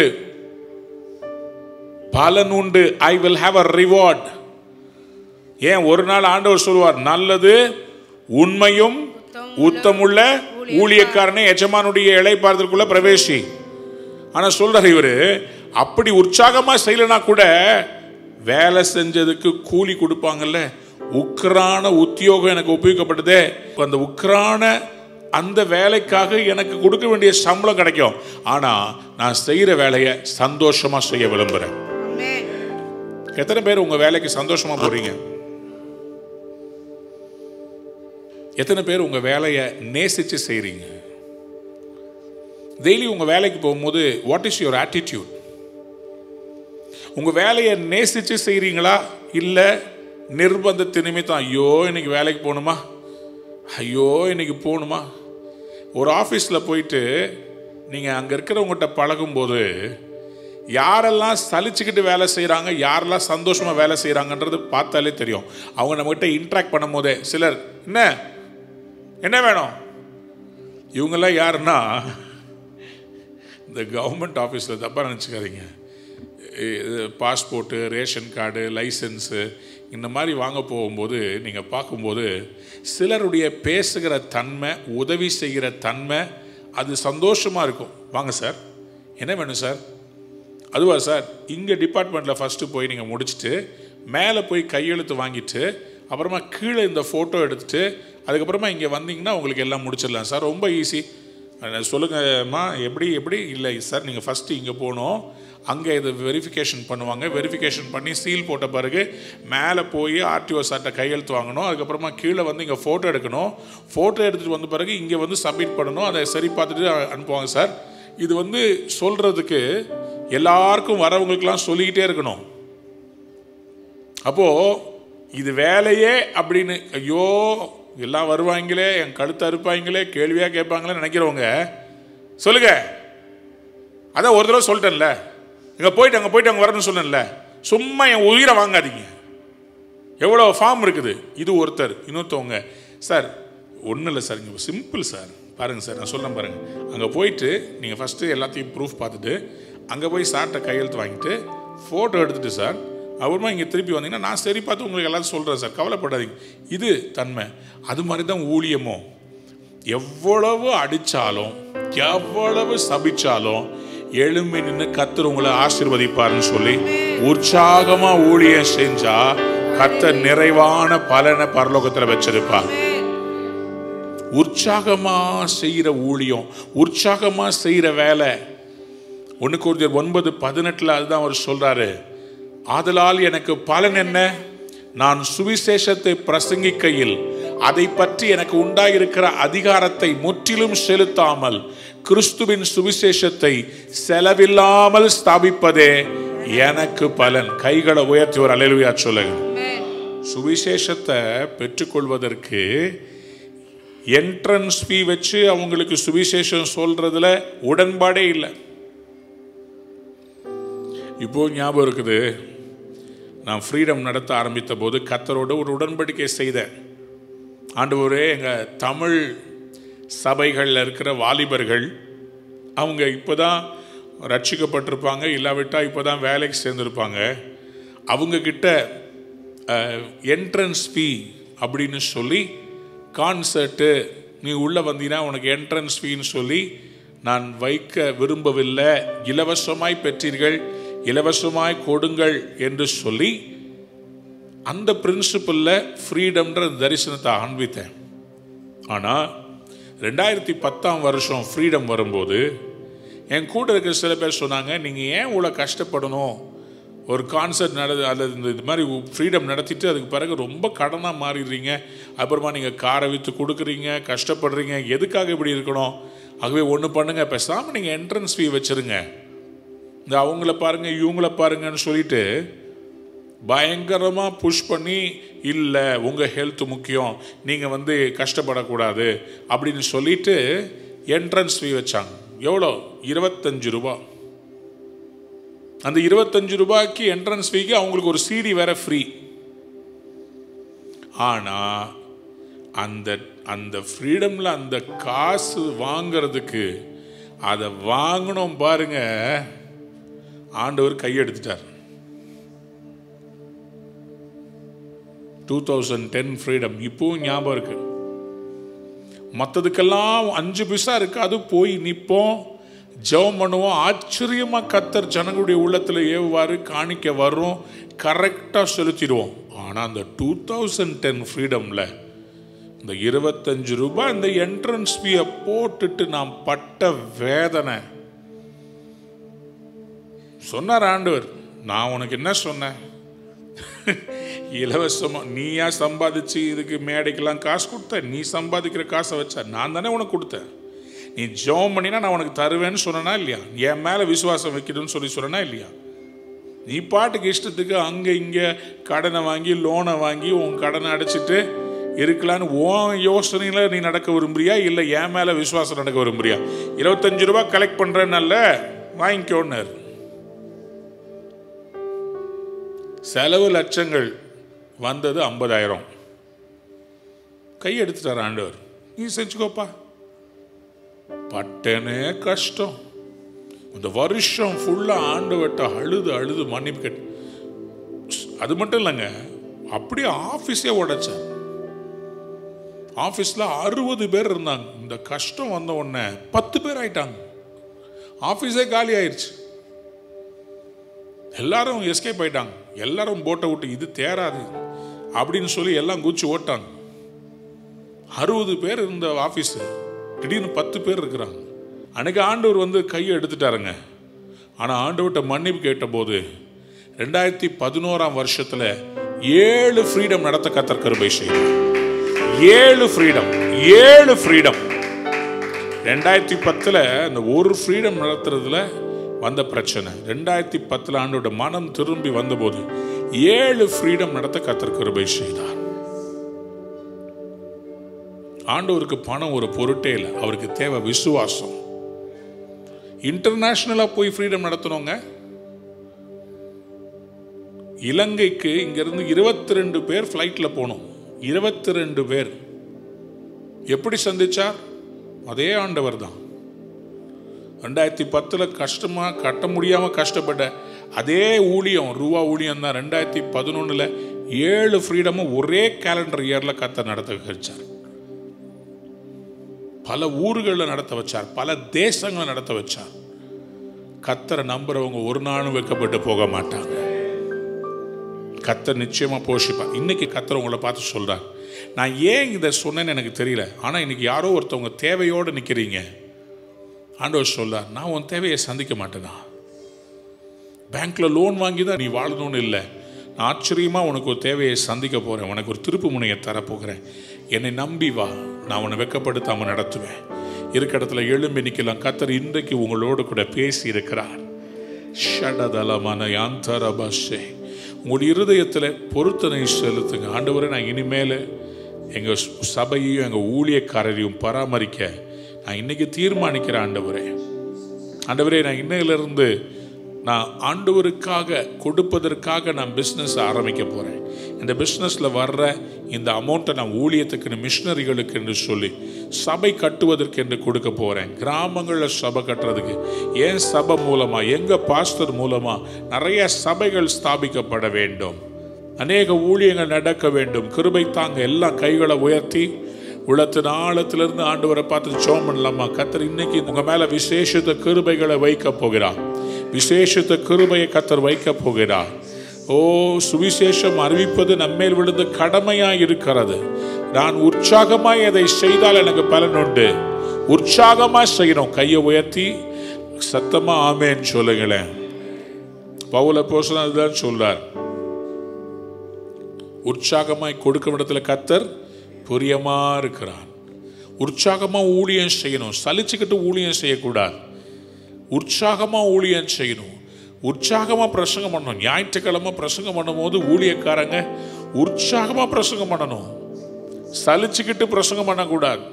பலன் உண்டு I will have a reward ஏன் ஒரு நாள் ஆண்டவர் சொல்வார் நல்லது உண்மையும் உத்தமுள்ள ஊழியக்காரனே எஜமானுடைய இளைப்பாறுதலுக்குள்ள பிரவேசி ஆனா சொல்றாரு இவரு அப்படி உற்சாகமா செய்யலனா கூட வேலை செஞ்சதுக்கு கூலி கொடுப்பாங்கல்ல உக்ரான உத்தியோகம் எனக்கு ஒப்புவிக்கப்பட்டதே அந்த உக்ரான அந்த வேலைக்காக எனக்கு கொடுக்க வேண்டிய சம்பளம் கிடைக்கும் ஆனா நான் செய்யற வேலையை சந்தோஷமா செய்ய விரும்புறேன் ஆமென். எத்தனை பேர் உங்க வேலைக்கு சந்தோஷமா போறீங்க எத்தனை பேர் உங்க வேலையை நேசிச்சு செய்றீங்க டெய்லி உங்க வேலைக்கு போகும்போது வாட் இஸ் யுவர் ஆட்டிடியூட் உங்க வேலையை நேசிச்சு செய்றீங்களா இல்ல நிர்பந்தத்து நிமித்தம் ஐயோ இன்னைக்கு வேலைக்கு போகணுமா ஐயோ இன்னைக்கு போகணுமா ஒரு ஆஃபீஸில் போயிட்டு நீங்கள் அங்கே இருக்கிறவங்ககிட்ட பழகும்போது யாரெல்லாம் சலிச்சுக்கிட்டு வேலை செய்கிறாங்க யாரெல்லாம் சந்தோஷமாக வேலை செய்கிறாங்கன்றது பார்த்தாலே தெரியும் அவங்க நம்மகிட்ட இன்ட்ராக்ட் பண்ணும் போதே சிலர் என்ன என்ன வேணும் இவங்கெல்லாம் யாருன்னா இந்த கவர்மெண்ட் ஆஃபீஸில் தப்பாக நினச்சிக்காதீங்க பாஸ்போர்ட்டு ரேஷன் கார்டு லைசன்ஸு இந்த மாதிரி வாங்க போகும்போது நீங்கள் பார்க்கும்போது சிலருடைய பேசுகிற தன்மை உதவி செய்கிற தன்மை அது சந்தோஷமாக இருக்கும் வாங்க சார் என்ன வேணும் சார் அதுவா சார் இங்கே டிபார்ட்மெண்ட்டில் ஃபஸ்ட்டு போய் நீங்கள் முடிச்சுட்டு மேலே போய் கையெழுத்து வாங்கிட்டு அப்புறமா கீழே இந்த ஃபோட்டோ எடுத்துட்டு அதுக்கப்புறமா இங்கே வந்தீங்கன்னா உங்களுக்கு எல்லாம் முடிச்சிடலாம் சார் ரொம்ப ஈஸி சொல்லுங்கம்மா எப்படி எப்படி இல்லை சார் நீங்கள் ஃபஸ்ட்டு இங்கே போகணும் அங்கே இது வெரிஃபிகேஷன் பண்ணுவாங்க வெரிஃபிகேஷன் பண்ணி சீல் போட்ட பிறகு மேலே போய் ஆர்டிஓ சார்ட்ட கையெழுத்து வாங்கணும் அதுக்கப்புறமா கீழே வந்து இங்கே ஃபோட்டோ எடுக்கணும் ஃபோட்டோ எடுத்துகிட்டு வந்த பிறகு இங்கே வந்து சப்மிட் பண்ணணும் அதை சரி பார்த்துட்டு அனுப்புவாங்க சார் இது வந்து சொல்கிறதுக்கு எல்லாருக்கும் வரவங்களுக்கெல்லாம் சொல்லிக்கிட்டே இருக்கணும் அப்போ இது வேலையே அப்படின்னு ஐயோ எல்லாம் வருவாங்களே என் கழுத்து அறுப்பாங்களே கேள்வியா கேட்பாங்களே நினைக்கிறவங்க சொல்லுங்க அதான் ஒரு தடவை சொல்லிட்டேன்ல இங்க போயிட்டு அங்க போயிட்டு அங்க வரணும்னு சொன்னேன்ல சும்மா என் உயிரை வாங்காதீங்க எவ்வளோ ஃபார்ம் இருக்குது இது ஒருத்தர் இன்னொருத்தவங்க சார் ஒன்றும் இல்லை சார் இங்கே சிம்பிள் சார் பாருங்கள் சார் நான் சொல்கிறேன் பாருங்கள் அங்கே போயிட்டு நீங்கள் ஃபஸ்ட்டு எல்லாத்தையும் ப்ரூஃப் பார்த்துட்டு அங்கே போய் சார்கிட்ட கையெழுத்து வாங்கிட்டு ஃபோட்டோ எடுத்துட்டு சார் அப்புறமா இங்கே திருப்பி வந்தீங்கன்னா நான் சரி பார்த்து உங்களுக்கு எல்லாரும் சொல்கிறேன் சார் கவலைப்படாதீங்க இது தன்மை அது மாதிரி தான் ஊழியமோ எவ்வளவு அடித்தாலும் எவ்வளவு சபிச்சாலும் எழும்பி நின்று கத்தர் உங்களை ஆசீர்வதிப்பாருன்னு சொல்லி உற்சாகமா ஊழியம் செஞ்சா கத்தர் நிறைவான பலனை பரலோகத்துல வச்சிருப்பார் உற்சாகமா செய்யற ஊழியம் உற்சாகமா செய்யற வேலை ஒண்ணுக்கு ஒரு ஒன்பது பதினெட்டுல அதுதான் அவர் சொல்றாரு ஆதலால் எனக்கு பலன் என்ன நான் சுவிசேஷத்தை பிரசங்கிக்கையில் அதை பற்றி எனக்கு உண்டாயிருக்கிற அதிகாரத்தை முற்றிலும் செலுத்தாமல் கிறிஸ்துவின் சுவிசேஷத்தை செலவில்லாமல் ஸ்தாபிப்பதே எனக்கு பலன் கைகளை உயர்த்தி ஒரு அலையிலுயா சொல்லுங்க Amen. சுவிசேஷத்தை பெற்றுக்கொள்வதற்கு என்ட்ரன்ஸ் ஃபீ வச்சு அவங்களுக்கு சுவிசேஷம் சொல்றதுல உடன்பாடே இல்லை இப்போ ஞாபகம் இருக்குது நான் ஃப்ரீடம் நடத்த ஆரம்பித்த போது கத்தரோட ஒரு உடன்படிக்கை செய்தேன் ஆண்டவரே எங்கள் தமிழ் சபைகளில் இருக்கிற வாலிபர்கள் அவங்க இப்போ தான் ரட்சிக்கப்பட்டிருப்பாங்க இல்லாவிட்டால் இப்போ தான் வேலைக்கு சேர்ந்துருப்பாங்க அவங்கக்கிட்ட என்ட்ரன்ஸ் ஃபீ அப்படின்னு சொல்லி கான்சர்ட்டு நீ உள்ளே வந்தீங்கன்னா உனக்கு என்ட்ரன்ஸ் ஃபீன்னு சொல்லி நான் வைக்க விரும்பவில்லை இலவசமாய் பெற்றீர்கள் இலவசமாய் கொடுங்கள் என்று சொல்லி அந்த பிரின்சிபலில் ஃப்ரீடம்ன்ற தரிசனத்தை ஆன்வித்தேன் ஆனால் ரெண்டாயிரத்தி பத்தாம் வருஷம் ஃப்ரீடம் வரும்போது என் கூட இருக்கிற சில பேர் சொன்னாங்க நீங்கள் ஏன் இவ்வளோ கஷ்டப்படணும் ஒரு கான்சர்ட் நட அல்லது இந்த இது மாதிரி ஃப்ரீடம் நடத்திட்டு அதுக்கு பிறகு ரொம்ப கடனாக மாறிடுறீங்க அப்புறமா நீங்கள் காரை விற்று கொடுக்குறீங்க கஷ்டப்படுறீங்க எதுக்காக இப்படி இருக்கணும் ஆகவே ஒன்று பண்ணுங்க பேசாமல் நீங்கள் என்ட்ரன்ஸ் ஃபீ வச்சுருங்க இந்த அவங்கள பாருங்க இவங்கள பாருங்கன்னு சொல்லிட்டு பயங்கரமாக புஷ் பண்ணி இல்லை உங்கள் ஹெல்த் முக்கியம் நீங்கள் வந்து கஷ்டப்படக்கூடாது அப்படின்னு சொல்லிட்டு என்ட்ரன்ஸ் ஃபீ வச்சாங்க எவ்வளோ இருபத்தஞ்சு ரூபா அந்த இருபத்தஞ்சு ரூபாய்க்கு என்ட்ரன்ஸ் ஃபீக்கு அவங்களுக்கு ஒரு சிடி வேற ஃப்ரீ ஆனால் அந்த அந்த ஃப்ரீடமில் அந்த காசு வாங்கிறதுக்கு அதை வாங்கினோம் பாருங்க ஆண்டவர் கையெடுத்துட்டார் டூ தௌசண்ட் டென் ஃப்ரீடம் இப்போவும் ஞாபகம் இருக்கு மற்றதுக்கெல்லாம் அஞ்சு பைசா இருக்கு அது போய் நிற்போம் ஜெபம் பண்ணுவோம் ஆச்சரியமா கத்தர் ஜனங்களுடைய உள்ளத்தில் ஏவுவார் காணிக்க வரும் கரெக்டாக செலுத்திடுவோம் ஆனால் அந்த டூ தௌசண்ட் டென் ஃப்ரீடமில் இந்த இருபத்தஞ்சு ரூபாய் இந்த என்ட்ரன்ஸ் ஃபீயை போட்டுட்டு நான் பட்ட வேதனை சொன்னார் ஆண்டவர் நான் உனக்கு என்ன சொன்னேன் இலவசமா நீயா சம்பாதிச்சு இதுக்கு மேடைக்கெல்லாம் காசு கொடுத்த நீ சம்பாதிக்கிற காசை வச்ச நான் தானே உனக்கு கொடுத்தேன் நீ ஜெபம் பண்ணினா நான் உனக்கு தருவேன்னு சொன்னனா இல்லையா என் மேலே விசுவாசம் வைக்கணும்னு சொல்லி சொன்னனா இல்லையா நீ பாட்டுக்கு இஷ்டத்துக்கு அங்கே இங்கே கடனை வாங்கி லோனை வாங்கி உன் கடனை அடைச்சிட்டு இருக்கலான்னு உன் யோசனையில் நீ நடக்க விரும்புறியா இல்லை என் மேலே விசுவாசம் நடக்க விரும்புறியா இருபத்தஞ்சு ரூபா கலெக்ட் பண்ணுறேன்னல்ல வாங்கிக்கோன்னார் செலவு லட்சங்கள் வந்தது ஐம்பதாயிரம் கை எடுத்துட்டார் ஆண்டவர் நீ செஞ்சுக்கோப்பா பட்டனே கஷ்டம் இந்த வருஷம் ஃபுல்லாக ஆண்டவர்கிட்ட அழுது அழுது மன்னிப்பு கேட்டு அது மட்டும் இல்லைங்க அப்படியே ஆஃபீஸே உடைச்சார் ஆஃபீஸில் அறுபது பேர் இருந்தாங்க இந்த கஷ்டம் வந்த உடனே பத்து பேர் ஆயிட்டாங்க ஆஃபீஸே காலி ஆயிடுச்சு எல்லாரும் எஸ்கேப் ஆயிட்டாங்க எல்லாரும் போட்டை விட்டு இது தேராது அப்படின்னு சொல்லி எல்லாம் குச்சி ஓட்டாங்க அறுபது பேர் இருந்த ஆஃபீஸு திடீர்னு பத்து பேர் இருக்கிறாங்க அன்னைக்கு ஆண்டவர் வந்து கையை எடுத்துட்டாருங்க ஆனால் ஆண்டவர்கிட்ட மன்னிப்பு கேட்டபோது ரெண்டாயிரத்தி பதினோராம் வருஷத்தில் ஏழு ஃப்ரீடம் நடத்த கத்தர் கருபை செய்தார் ஏழு ஃப்ரீடம் ஏழு ஃப்ரீடம் ரெண்டாயிரத்தி பத்தில் அந்த ஒரு ஃப்ரீடம் நடத்துறதுல வந்த பிரச்சனை ரெண்டாயிரத்தி பத்தில் ஆண்டோட மனம் திரும்பி வந்தபோது ஏழு ஃப்ரீடம் நடத்த கத்தர் கிருபை செய்தார் ஆண்டவருக்கு பணம் ஒரு பொருட்டே இல்லை அவருக்கு தேவை விசுவாசம் இன்டர்நேஷனலாக போய் ஃப்ரீடம் நடத்தணுங்க இலங்கைக்கு இங்கிருந்து இருபத்தி ரெண்டு பேர் ஃப்ளைட்டில் போகணும் இருபத்தி ரெண்டு பேர் எப்படி சந்திச்சார் அதே ஆண்டவர் தான் ரெண்டாயிரத்தி பத்தில் கஷ்டமாக கட்ட முடியாமல் கஷ்டப்பட்ட அதே ஊழியம் ரூபா ஊழியம் தான் ரெண்டாயிரத்தி பதினொன்றில் ஏழு ஃப்ரீடமும் ஒரே கேலண்டர் இயரில் கத்த நடத்த வச்சார் பல ஊர்களில் நடத்த வச்சார் பல தேசங்களை நடத்த வச்சார் கத்தரை நம்புறவங்க ஒரு நாளும் வைக்கப்பட்டு போக மாட்டாங்க கத்தர் நிச்சயமா போஷிப்பார் இன்னைக்கு கத்தர் உங்களை பார்த்து சொல்றார் நான் ஏன் இதை சொன்னேன்னு எனக்கு தெரியல ஆனால் இன்னைக்கு யாரோ ஒருத்தவங்க தேவையோடு நிற்கிறீங்க ஆண்டவர் சொல்றார் நான் உன் தேவையை சந்திக்க மாட்டேனா பேங்க்ல லோன் வாங்கி தான் நீ வாழணும்னு இல்லை நான் ஆச்சரியமாக உனக்கு ஒரு தேவையை சந்திக்க போகிறேன் உனக்கு ஒரு திருப்பு முனையை தரப்போகிறேன் என்னை நம்பி வா நான் உன்னை வெக்கப்படுத்தாமல் நடத்துவேன் இருக்க இடத்துல எழும்பி நிற்கலாம் கத்தர் இன்றைக்கு உங்களோடு கூட பேசி இருக்கிறார் ஷடதலமான யாந்தரபாஷே உங்களுடைய இருதயத்தில் பொருத்தனை செலுத்துங்க ஆண்டவரை நான் இனிமேல் எங்கள் சபையையும் எங்கள் ஊழியக்காரரையும் பராமரிக்க நான் இன்னைக்கு தீர்மானிக்கிறேன் ஆண்டவரே ஆண்டவரே நான் இன்னையிலிருந்து நான் ஆண்டவருக்காக கொடுப்பதற்காக நான் பிஸ்னஸ் ஆரம்பிக்க போகிறேன் இந்த பிஸ்னஸில் வர்ற இந்த அமௌண்ட்டை நான் ஊழியத்துக்கு மிஷினரிகளுக்கு என்று சொல்லி சபை கட்டுவதற்கு என்று கொடுக்க போகிறேன் கிராமங்களில் சபை கட்டுறதுக்கு ஏன் சபை மூலமாக எங்கள் பாஸ்டர் மூலமாக நிறைய சபைகள் ஸ்தாபிக்கப்பட வேண்டும் அநேக ஊழியங்கள் நடக்க வேண்டும் கிருபை தாங்க எல்லாம் கைகளை உயர்த்தி உள்ளத்தின் ஆழத்திலிருந்து ஆண்டவரை பார்த்து சோம் பண்ணலாமா கத்தர் இன்னைக்கு உங்க மேல விசேஷத்த கிருபைகளை வைக்க போகிறார் விசேஷத்த கிருபையை கத்தர் வைக்க போகிறார் ஓ சுவிசேஷம் அறிவிப்பது நம்மேல் விழுந்து கடமையாய் இருக்கிறது நான் உற்சாகமாய் அதை செய்தால் எனக்கு பலன் உண்டு உற்சாகமா செய்யணும் கையை உயர்த்தி சத்தமா ஆமேன்னு சொல்லுங்களேன் பவுல போசன் அதுதான் சொல்றார் உற்சாகமாய் கொடுக்கும் இடத்துல கத்தர் புரியமா இருக்கிறான் உற்சாகமா ஊழியம் செய்யணும் சலிச்சுக்கிட்டு ஊழியம் செய்யக்கூடாது உற்சாகமா ஊழியம் செய்யணும் உற்சாகமா பிரசங்கம் பண்ணணும் ஞாயிற்றுக்கிழமை பிரசங்கம் பண்ணும்போது ஊழியக்காரங்க உற்சாகமா பிரசங்கம் பண்ணணும் சலிச்சுக்கிட்டு பிரசங்கம் பண்ணக்கூடாது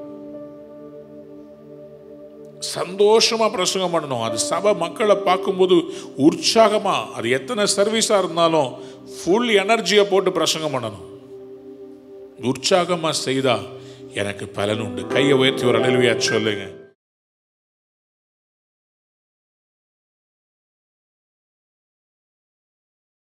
சந்தோஷமா பிரசங்கம் பண்ணணும் அது சபை மக்களை பார்க்கும்போது உற்சாகமா அது எத்தனை சர்வீஸா இருந்தாலும் ஃபுல் எனர்ஜியை போட்டு பிரசங்கம் பண்ணணும் உற்சாகமா செய்தா எனக்கு பலன் உண்டு கையை உயர்த்தி ஒரு அலுவையா சொல்லுங்க